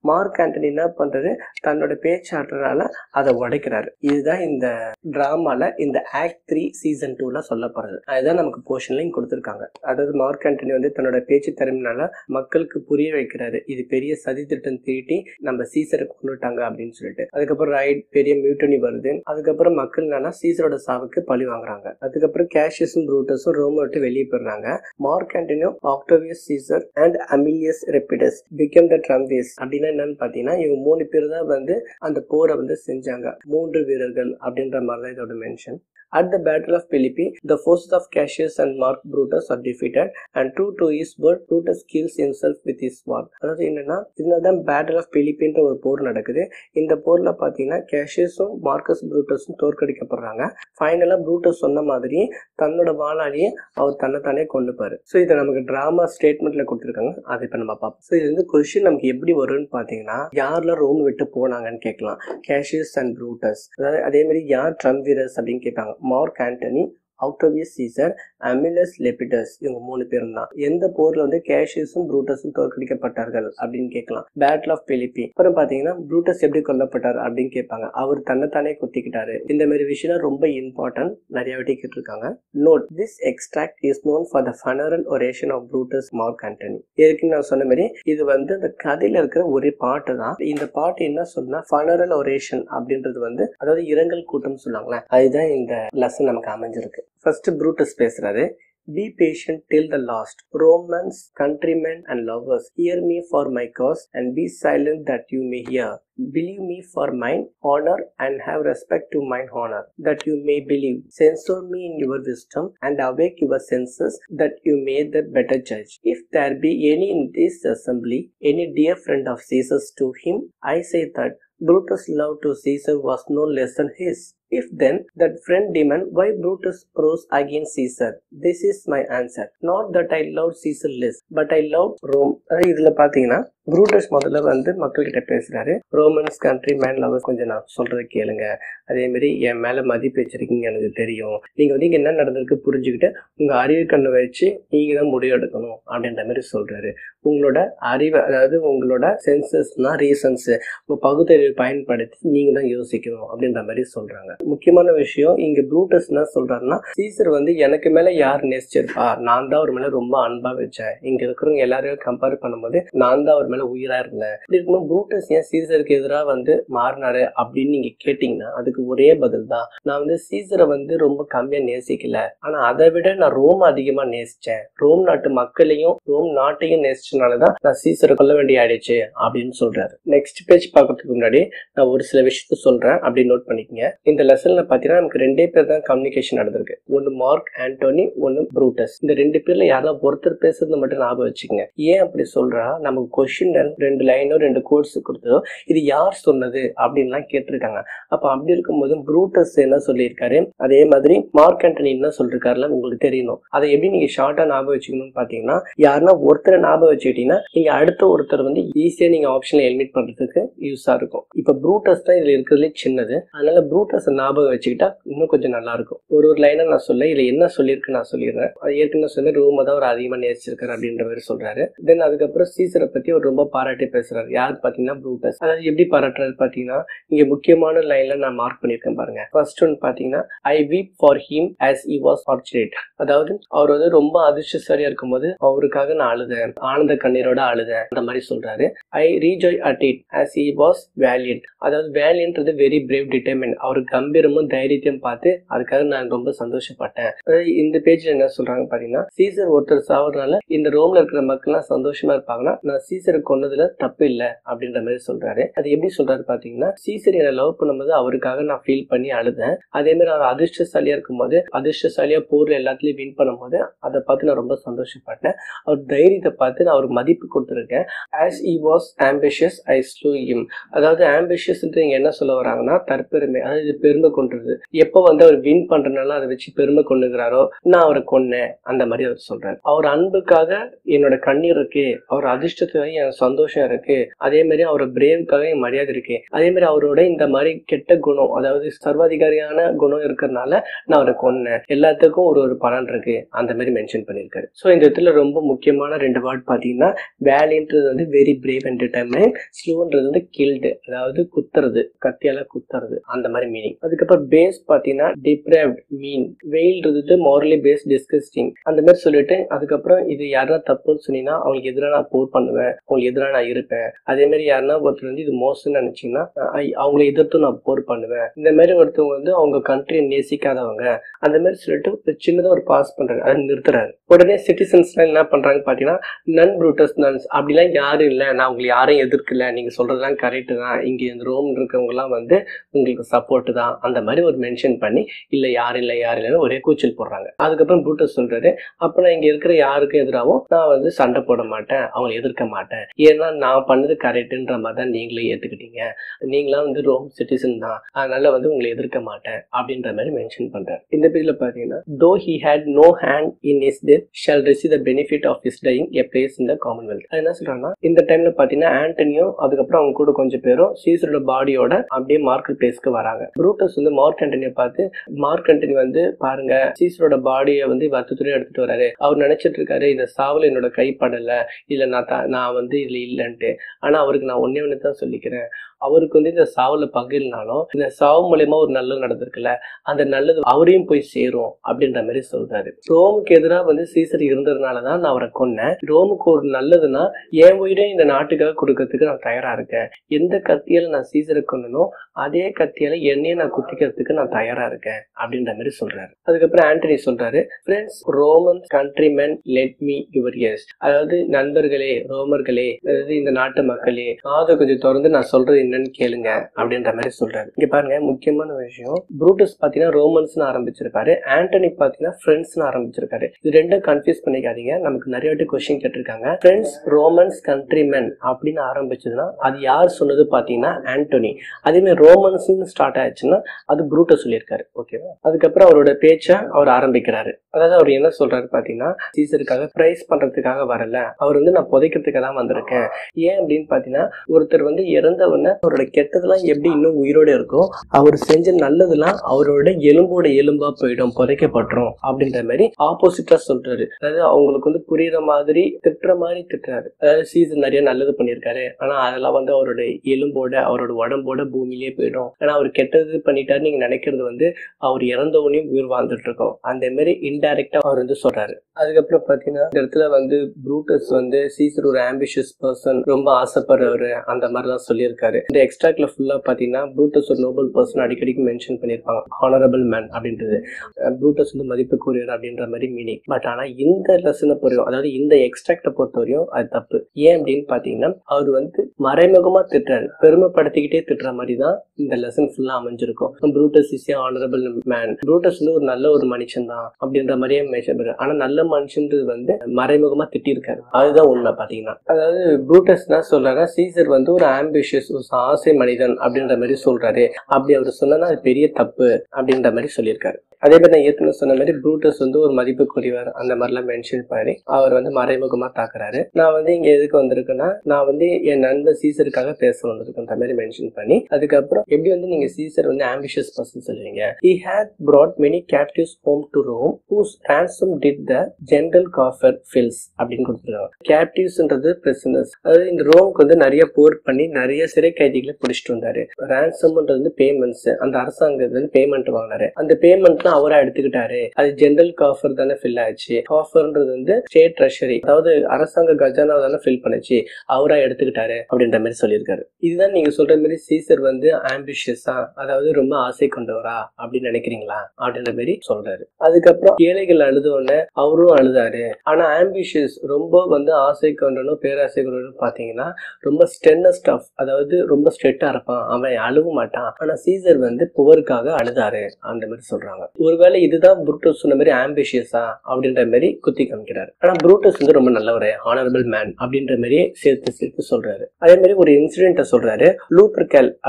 மார்க் ஆண்டனி என்ன பண்றாரு தன்னோட பேச்சாற்றனால அதை உடைக்கிறாரு இதுதான் இந்த டிராமால இந்த ஆக்ட் த்ரீ சீசன் டூல சொல்லப்படுறது அதுதான் நமக்கு போர்ஷன்லையும் கொடுத்துருக்காங்க அதாவது மார்க் ஆண்டனி வந்து தன்னோட பேச்சு திறமையினால மக்களுக்கு புரிய வைக்கிறாரு இது பெரிய சதி திட்டம் தீட்டி நம்ம சீசரை கொண்டுட்டாங்க அப்படின்னு சொல்லிட்டு அதுக்கப்புறம் ரைட் பெரிய மியூட்டனி வருது அதுக்கப்புறம் மக்கள் என்னன்னா சீசரோட சாவுக்கு பழி வாங்குறாங்க அதுக்கப்புறம் கேஷியஸும் ப்ரூட்டஸும் ரோம விட்டு வெளியே போயிடுறாங்க Mark Antonio Octavius Caesar and Aemilius Lepidus become the triumvirs அப்படின்னா என்னன்னு பாத்தீங்கன்னா இவங்க மூணு பேர் தான் வந்து அந்த போரை வந்து செஞ்சாங்க மூன்று வீரர்கள் அப்படின்ற மாதிரி தான் இதோட mention At the Battle of Philippi, the forces of Cassius and Mark Brutus are defeated, and true to his word, Brutus kills himself with his sword. அதாவது என்னன்னா இதனால தான் பேட்டில் ஆஃப் பிலிப்பின்ற ஒரு போர் நடக்குது இந்த போர்ல பாத்தீங்கன்னா கேஷியஸும் மார்க்கஸ் ப்ரூட்டஸும் தோற்கடிக்கப்படுறாங்க ஃபைனலா ப்ரூட்டஸ் சொன்ன மாதிரி தன்னோட வாளாலேயே அவர் தன்னைத்தானே கொண்டுப்பாரு ஸோ இதை நமக்கு டிராமா ஸ்டேட்மெண்ட்ல கொடுத்துருக்காங்க அதை இப்போ நம்ம பார்ப்போம் ஸோ இது வந்து கொஸ்டின் நமக்கு எப்படி வரும்னு பார்த்தீங்கன்னா யாரெல்லாம் ரோம் விட்டு போனாங்கன்னு கேட்கலாம் கேஷியஸ் அண்ட் ப்ரூட்டஸ் அதாவது அதே மாதிரி யார் ட்ரம் வீரர்ஸ் அப்படின்னு கேட்பாங்க Mark Antony Octavius Caesar Aemilius Lepidus இவங்க மூணு பேரும் தான் எந்த போர்ல வந்து கேஷியஸும் ப்ரூட்டஸும் தோற்கடிக்கப்பட்டார்கள் அப்படின்னு கேட்கலாம் பேட்டில் ஆஃப் பிலிப்பி அப்புறம் பாத்தீங்கன்னா ப்ரூட்டஸ் எப்படி கொல்லப்பட்டார் அப்படின்னு கேட்பாங்க அவர் தன்னைத்தானே குத்திக்கிட்டாரு இந்த மாதிரி விஷயம் ரொம்ப இம்பார்ட்டன்ட் நிறைய வாட்டி கேட்டிருக்காங்க note this extract is known for the funeral oration of Brutus Mark Antony ஏற்கனவே நான் சொன்ன மாதிரி இது வந்து அந்த கதையில இருக்கிற ஒரு பாட்டு தான் இந்த பாட்டு என்ன சொன்னா ஃபனரல் ஒரேஷன் அப்படின்றது வந்து அதாவது இரங்கல் கூட்டம் சொல்லுவாங்களே அதுதான் இந்த லெசன் நமக்கு அமைஞ்சிருக்கு ஃபர்ஸ்ட் ப்ரூட்டஸ் பேசுறாரு Be patient till the last. Romans, countrymen, and lovers, hear me for my cause, and be silent that you may hear. Believe me for mine honor, and have respect to mine honor, that you may believe. Censor me in your wisdom, and awake your senses, that you may the better judge. If there be any in this assembly, any dear friend of Caesar's to him, I say that Brutus' love to Caesar was no less than his. If then that friend demand why Brutus rose against Caesar, this is my answer. Not that I loved Caesar less, but I loved Rome. அதாவது இதுல பாத்தீங்கன்னா ப்ரூட்டஸ் முதல்ல வந்து மக்கள்கிட்ட பேசுறாரு ரோமன்ஸ் கண்ட்ரி மேன் லவர் கொஞ்சம் நான் சொல்றதை கேளுங்க அதே மாதிரி என் மேல மதிப்பு வச்சிருக்கீங்க எனக்கு தெரியும் நீங்க வந்து இங்க என்ன நடந்திருக்கு புரிஞ்சுக்கிட்டு உங்க அறிவு கண்ணை வச்சு நீங்க தான் முடிவு எடுக்கணும் அப்படின்ற மாதிரி சொல்றாரு உங்களோட அறிவை அதாவது உங்களோட சென்சஸ்னா ரீசன்ஸ் உங்க பகுத்தறிவை பயன்படுத்தி நீங்க தான் யோசிக்கணும் அப்படின்ற மாதிரி சொல்றாங்க முக்கியமான விஷயம் இங்க ப்ரூட்டஸ் என்ன சொல்றாருன்னா சீசர் வந்து எனக்கு மேல யார் நேசிச்சிருப்பா நான் தான் அவர் மேல ரொம்ப அன்பா வச்சேன் இங்க இருக்கிறவங்க எல்லாரையும் கம்பேர் பண்ணும்போது நான் தான் அவர் மேல உயிரா இருந்தேன் இப்படி இருக்கும்போது ப்ரூட்டஸ் ஏன் சீசருக்கு எதிராக வந்து மாறினாரு அப்படின்னு நீங்க கேட்டீங்கன்னா அதுக்கு ஒரே பதில் தான் நான் வந்து சீசரை வந்து ரொம்ப கம்மியா நேசிக்கல ஆனா அதை விட நான் ரோம் அதிகமா நேசிச்சேன் ரோம் நாட்டு மக்களையும் ரோம் நாட்டையும் நேசிச்சனாலதான் நான் சீசரை கொல்ல வேண்டிய ஆயிடுச்சு அப்படின்னு சொல்றாரு நெக்ஸ்ட் பேஜ் பார்க்கறதுக்கு முன்னாடி நான் ஒரு சில விஷயத்த சொல்றேன் அப்படி நோட் பண்ணிக்கங்க இந்த லெசன்ல பாத்தீங்கன்னா நமக்கு ரெண்டே பேர் தான் கம்யூனிகேஷன் நடந்திருக்கு ஒன்னு மார்க் ஆண்டோனி ஒன்னு ப்ரூட்டஸ் இந்த ரெண்டு பேர்ல யாராவது ஒருத்தர் பேசுறது மட்டும் ஞாபகம் வச்சுக்கோங்க ஏன் அப்படி சொல்றா நமக்கு கொஸ்டின் ரெண்டு லைனோ ரெண்டு கோர்ஸ் கொடுத்ததோ இது யார் சொன்னது அப்படின்லாம் கேட்டிருக்காங்க அப்ப அப்படி இருக்கும்போது ப்ரூட்டஸ் என்ன சொல்லியிருக்காரு அதே மாதிரி மார்க் ஆண்டனி என்ன சொல்லிருக்காருல உங்களுக்கு தெரியணும் அதை எப்படி நீங்க ஷார்ட்டா ஞாபகம் வச்சுக்கணும்னு பாத்தீங்கன்னா யாருன்னா ஒருத்தரை ஞாபகம் வச்சுக்கிட்டீங்கன்னா நீங்க அடுத்த ஒருத்தர் வந்து ஈஸியா நீங்க ஆப்ஷன்ல எலிமிட் பண்றதுக்கு யூஸா இருக்கும் இப்ப ப்ரூட்டஸ் தான் இதுல இருக்கிறதுலே சின்னது அதனால ப்ரூட்டஸ் ஞாபகம் வச்சுக்கிட்டா இன்னும் கொஞ்சம் நல்லா இருக்கும் ஒரு ஒரு லைனை நான் சொல்ல இதுல என்ன சொல்லியிருக்கு நான் சொல்லிடுறேன் அது ஏற்கனவே சொன்ன ரோம தான் அவர் அதிகமா நேசிச்சிருக்காரு அப்படின்ற மாதிரி சொல்றாரு தென் அதுக்கப்புறம் சீசரை பத்தி அவர் ரொம்ப பாராட்டி பேசுறாரு யார் பாத்தீங்கன்னா ப்ரூட்டஸ் அதாவது எப்படி பாராட்டுறாரு பாத்தீங்கன்னா இங்க முக்கியமான லைன்ல நான் மார்க் பண்ணியிருக்கேன் பாருங்க ஃபர்ஸ்ட் ஒன் பாத்தீங்கன்னா I weep for him as he was fortunate அதாவது அவர் வந்து ரொம்ப அதிர்ஷ்டசாலியா இருக்கும்போது அவருக்காக நான் அழுதேன் ஆனந்த கண்ணீரோட அழுதேன் அந்த மாதிரி சொல்றாரு I rejoice at it as he was valiant அதாவது வேலியன்றது வெரி பிரேவ் டிட்டர்மெண்ட் அவர் கம்பீரமும் தைரியத்தையும் பார்த்து அதுக்காக நான் ரொம்ப சந்தோஷப்பட்டேன் அதாவது இந்த பேஜ்ல என்ன சொல்றாங்க பாத்தீங்கன்னா சீசர் ஒருத்தர் சாவறதுனால இந்த ரோம்ல இருக்கிற மக்கள்லாம் சந்தோஷமா இருப்பாங்கன்னா நான் சீசரை கொன்னதுல தப்பு இல்லை அப்படின்ற மாதிரி சொல்றாரு அது எப்படி சொல்றாரு பாத்தீங்கன்னா சீசர் என்னை லவ் பண்ணும்போது அவருக்காக நான் ஃபீல் பண்ணி அழுதேன் அதே மாதிரி அவர் அதிர்ஷ்டசாலியா இருக்கும்போது அதிர்ஷ்டசாலியா போர்ல எல்லாத்துலயும் வின் பண்ணும்போது அதை பார்த்து நான் ரொம்ப சந்தோஷப்பட்டேன் அவர் தைரியத்தை பார்த்து நான் அவருக்கு மதிப்பு கொடுத்துருக்கேன் as he was ambitious I slew him அதாவது ஆம்பிஷியஸ் இங்க என்ன சொல்ல வராங்கன்னா தற்பெருமை அதாவது இது பெருமை கொண்டுறது எப்போ வந்து அவர் வின் பண்றதுனால அதை வச்சு பெருமை கொண்டுகிறாரோ நான் அவரை கொன்னேன் அந்த மாதிரி அவர் சொல்றாரு அவர் அன்புக்காக என்னோட கண்ணீர் இருக்கே அவர் அதிர்ஷ்டத்தை என் எனக்கு சந்தோஷம் இருக்கு அதே மாதிரி அவரோட பிரேவுக்காக என் மரியாதை இருக்கு அதே மாதிரி அவரோட இந்த மாதிரி கெட்ட குணம் அதாவது சர்வாதிகாரியான குணம் இருக்கிறதுனால நான் அவரை கொன்னேன் எல்லாத்துக்கும் ஒரு ஒரு பலன் இருக்கு அந்த மாதிரி மென்ஷன் பண்ணியிருக்காரு ஸோ இந்த இடத்துல ரொம்ப முக்கியமான ரெண்டு வேர்ட் பார்த்தீங்கன்னா வேலின்றது வந்து வெரி பிரேவ் அண்ட் டிட்டர்மைன் ஸ்லோன்றது வந்து கில்டு அதாவது குத்துறது கத்தியால குத்துறது அந்த மாதிரி மீனிங் அதுக்கப்புறம் பேஸ் பார்த்தீங்கன்னா டிப்ரேவ்ட் மீன் வெயில்ன்றது மாரலி பேஸ் டிஸ்கஸ்டிங் அந்த மாதிரி சொல்லிட்டு அதுக்கப்புறம் இது யாரா தப்புன்னு சொன்னீங்கன்னா அவங்களுக்கு எதிராக நான் போர் பண்ணுவேன் அவங்களுக்கு எதிராக நான் இருப்பேன் அதே மாதிரி யாருன்னா ஒருத்தர் வந்து இது மோசம்னு நினைச்சீங்கன்னா அஹ் அவங்களை எதிர்த்து நான் போர் பண்ணுவேன் இந்த மாதிரி ஒருத்தவங்க வந்து அவங்க கண்ட்ரியை நேசிக்காதவங்க அந்த மாதிரி சொல்லிட்டு ஒரு சின்னதாக ஒரு பாஸ் பண்றாரு அதை நிறுத்துறாரு உடனே சிட்டிசன்ஸ்லாம் என்ன பண்றாங்க பார்த்தீங்கன்னா நன் ப்ரூட்டஸ் நன்ஸ் அப்படிலாம் யாரும் இல்லை நான் உங்களை யாரையும் எதிர்க்கல நீங்க சொல்றதெல்லாம் கரெக்டு தான் இங்க இந்த ரோம் இருக்கவங்கலாம் வந்து உங்களுக்கு சப்போர்ட் தான் அந்த மாதிரி ஒரு மென்ஷன் பண்ணி இல்ல யாரும் இல்லை யாரும் இல்லைன்னு ஒரே கூச்சல் போடுறாங்க அதுக்கப்புறம் ப்ரூட்டஸ் சொல்றாரு அப்ப நான் இங்க இருக்கிற யாருக்கும் எதிராகவும் நான் வந்து சண்டை போட மாட்டேன் அவங்களை எதிர்க்க மாட்டேன் ஏன்னா நான் பண்ணது கரெக்டுன்ற மாதிரி தான் நீங்களே ஏத்துக்கிட்டீங்க நீங்களாம் வந்து ரோம் சிட்டிசன் தான் அதனால வந்து உங்களை எதிர்க்க மாட்டேன் அப்படின்ற மாதிரி மென்ஷன் பண்றாரு இந்த பேஜ்ல பாத்தீங்கன்னா though he had no hand in his death shall receive the benefit of his dying a place in the commonwealth அது என்ன சொல்றாங்கன்னா இந்த டைம்ல பாத்தீங்கன்னா ஆண்டனியும் அதுக்கப்புறம் அவங்க கூட கொஞ்சம் பேரும் சீசரோட பாடியோட அப்படியே மார்க்கெட் பிளேஸ்க்கு வராங்க ப்ரூட்டஸ் வந்து மார்க் ஆண்டனியை பார்த்து மார்க் ஆண்டனி வந்து பாருங்க சீசரோட பாடியை வந்து வருத்தத்துறையும் எடுத்துட்டு வராரு அவர் நினைச்சிட்டு இருக்காரு இந்த சாவுல என்னோட கை படல இல்ல நான் த- நான் வந்து இதுல இல்லைன்ட்டு ஆனா அவருக்கு நான் ஒன்னே ஒன்று தான் சொல்லிக்கிறேன் அவருக்கு வந்து இந்த சாவுல பங்கு இல்லைனாலும் இந்த சாவு மூலயமா ஒரு நல்லது நடந்திருக்குல்ல அந்த நல்லது அவரையும் போய் சேரும் அப்படின்ற மாதிரி சொல்றாரு ரோமுக்கு எதிராக வந்து சீசர் இருந்ததுனால தான் நான் அவரை கொன்னேன் ரோமுக்கு ஒரு நல்லதுன்னா என் உயிரை இந்த நாட்டுக்காக கொடுக்கறதுக்கு நான் தயாரா இருக்கேன் எந்த கத்தியால நான் சீசரை கொன்னனோ அதே கத்தியால என்னையும் நான் குத்திக்கிறதுக்கு நான் தயாரா இருக்கேன் அப்படின்ற மாதிரி சொல்றாரு அதுக்கப்புறம் ஆண்டனி சொல்றாரு friends Roman countrymen let me your ears அதாவது நண்பர்களே ரோமர்களே அதாவது இந்த நாட்டு மக்களே காதை கொஞ்சம் திறந்து நான் சொல்றது என்னன்னு கேளுங்க அப்படின்ற மாதிரி சொல்றாரு இங்க பாருங்க முக்கியமான விஷயம் ப்ரூட்டஸ் பாத்தீங்கன்னா ரோமன்ஸ்னு ஆரம்பிச்சிருக்காரு ஆண்டனி பாத்தீங்கன்னா ஃப்ரெண்ட்ஸ்னு ஆரம்பிச்சிருக்காரு இது ரெண்டும் கன்ஃபியூஸ் பண்ணிக்காதீங்க நமக்கு நிறைய வாட்டி கொஸ்டின் கேட்டிருக்காங்க ஃப்ரெண்ட்ஸ் ரோமன்ஸ் கண்ட்ரிமென் அப்படின்னு ஆரம்பிச்சதுன்னா அது யார் சொன்னது பாத்தீங்கன்னா ஆண்டோனி அதே மாதிரி ரோமன்ஸ்னு ஸ்டார்ட் ஆயிடுச்சுன்னா அது ப்ரூட்டஸ் சொல்லியிருக்காரு ஓகேவா அதுக்கப்புறம் அவரோட பேச்சை அவர் ஆரம்பிக்கிறாரு அதாவது அவர் என்ன சொல்றாரு பாத்தீங்கன்னா சீசருக்காக பிரைஸ் பண்றதுக்காக வரல அவர் வந்து நான் புதைக்கிறதுக்காக தான் வந்திருக்கேன் ஏன் அப்படின்னு பாத்தீங்கன்னா ஒருத்தர் வந்து இறந்தவன அவரோட கெட்டதெல்லாம் எப்படி இன்னும் உயிரோட இருக்கோ அவர் செஞ்ச நல்லதெல்லாம் அவரோட எலும்போட எலும்பா போயிடும் புதைக்கப்பட்டுரும் அப்படின்ற மாதிரி ஆப்போசிட்டா சொல்றாரு அதாவது அவங்களுக்கு வந்து புரியுற மாதிரி திட்டுற மாதிரி திட்டுறாரு அதாவது சீசன் நிறைய நல்லது பண்ணியிருக்காரு ஆனா அதெல்லாம் வந்து அவரோட எலும்போட அவரோட உடம்போட பூமியிலே போயிடும் ஆனா அவர் கெட்டது பண்ணிட்டாரு நீங்க நினைக்கிறது வந்து அவர் இறந்தவனையும் உயிர் வாழ்ந்துட்டு இருக்கோம் அந்த மாதிரி இன்டைரக்டா அவர் வந்து சொல்றாரு அதுக்கப்புறம் பாத்தீங்கன்னா இந்த இடத்துல வந்து ப்ரூட்டஸ் வந்து சீசர் ஒரு ஆம்பிஷியஸ் பர்சன் ரொம்ப ஆசைப்படுறவரு அந்த மாதிரி தான் சொல்லியிருக்காரு இந்த எக்ஸ்ட்ராக்ட்ல ஃபுல்லா பாத்தீங்கன்னா ப்ரூட்டஸ் ஒரு நோபல் பர்சன் அடிக்கடிக்கு மென்ஷன் பண்ணியிருப்பாங்க ஹானரபிள் மேன் அப்படின்றது ப்ரூட்டஸ் வந்து மதிப்புக்குரியவர் அப்படின்ற மாதிரி மீனிங் பட் ஆனா இந்த லெசனை பொறுத்த அதாவது இந்த எக்ஸ்ட்ராக்டை பொறுத்த வரையும் அது தப்பு ஏன் அப்படின்னு பாத்தீங்கன்னா அவர் வந்து மறைமுகமா திட்டுறாரு பெருமைப்படுத்திக்கிட்டே திட்டுற மாதிரி தான் இந்த லெசன் ஃபுல்லா அமைஞ்சிருக்கும் Brutus is a honourable man Brutus வந்து ஒரு நல்ல ஒரு மனுஷன் தான் அப்படின்ற மாதிரியே மென்ஷன் பண்றாரு ஆனா நல்ல மனுஷன்றது வந்து மறைமுகமா திட்டிருக்காரு அதுதான் உண்மை பாத்தீங்கன்னா அதாவது ப்ரூட்டஸ் தான் சொல்றாரு சீசர் வந்து ஒரு ஆம்பிஷியஸ் ஒரு ஆசை மனிதன் அப்படின்ற மாதிரி சொல்றாரு அப்படி அவர் சொன்னா அது பெரிய தப்பு அப்படின்ற மாதிரி சொல்லியிருக்காரு அதே மாதிரி நான் ஏற்கனவே சொன்ன மாதிரி ப்ரூட்டஸ் வந்து ஒரு மதிப்புக்குரியவர் அந்த மாதிரிலாம் மென்ஷன் பண்ணி அவர் வந்து மறைமுகமா தாக்குறாரு நான் வந்து இங்க எதுக்கு வந்திருக்கேன்னா நான் வந்து என் நண்பர் சீசருக்காக பேச வந்திருக்கேன்ற மாதிரி மென்ஷன் பண்ணி அதுக்கப்புறம் எப்படி வந்து நீங்க சீசர் வந்து ஆம்பிஷியஸ் பர்சன் சொல்லுவீங்க he had brought many captives home to Rome whose ransom did the general coffer fills அப்படின்னு கொடுத்துருக்காங்க கேப்டிவ்ஸ்ன்றது பிரிசனர்ஸ் அதாவது இந்த ரோமுக்கு வந்து நிறைய போர் பண்ணி நிறைய சிறை கைதிகளை பிடிச்சிட்டு வந்தாரு ரான்சம்ன்றது வந்து பேமெண்ட்ஸ் அந்த அரசாங்கத்துல வந்து பேமெண்ட் வாங்கினாரு அந்த பேமெண்ட்லாம் அவரா எடுத்துக்கிட்டாரு அது ஜெனரல் காஃபர் தானே ஃபில் ஆச்சு காஃபர்ன்றது வந்து ஸ்டேட் ட்ரெஷரி அதாவது அரசாங்க கஜானா தானே ஃபில் பண்ணுச்சு அவரா எடுத்துக்கிட்டாரு அப்படின்ற மாதிரி சொல்லியிருக்காரு இதுதான் நீங்க சொல்ற மாதிரி சீசர் வந்து ஆம்பிஷியஸா அதாவது ரொம்ப ஆசை கொண்டவரா அப்படின்னு நினைக்கிறீங்களா அப்படின்ற மாதிரி சொல்றாரு அதுக்கப்புறம் ஏழைகள் அழுத உடனே அவரும் அழுதாரு ஆனா ஆம்பிஷியஸ் ரொம்ப வந்து ஆசை கொண்டனும் பேராசை கொண்டனும் பாத்தீங்கன்னா ரொம்ப ஸ்டென்னஸ்ட் ஆஃப் அதாவது ரொம்ப ஸ்ட்ரெட்டா இருப்பான் அவன் அழுவ மாட்டான் ஆனா சீசர் வந்து புவருக்காக அழுதாரு அந்த மாதிரி சொல்றாங்க ஒருவேளை இதுதான் புரூட்டஸ் சொன்ன மாதிரி ஆம்பிஷியஸா அப்படின்ற மாதிரி குத்தி காமிக்கிறாரு ஆனா புரூட்டஸ் வந்து ரொம்ப நல்லவர் ஹானரபிள் மேன் அப்படின்ற மாதிரியே சேர்த்து சேர்த்து சொல்றாரு அதே மாதிரி ஒரு இன்சிடென்ட்டை சொல்றாரு லூப்பர்கேல் அப்படின்றது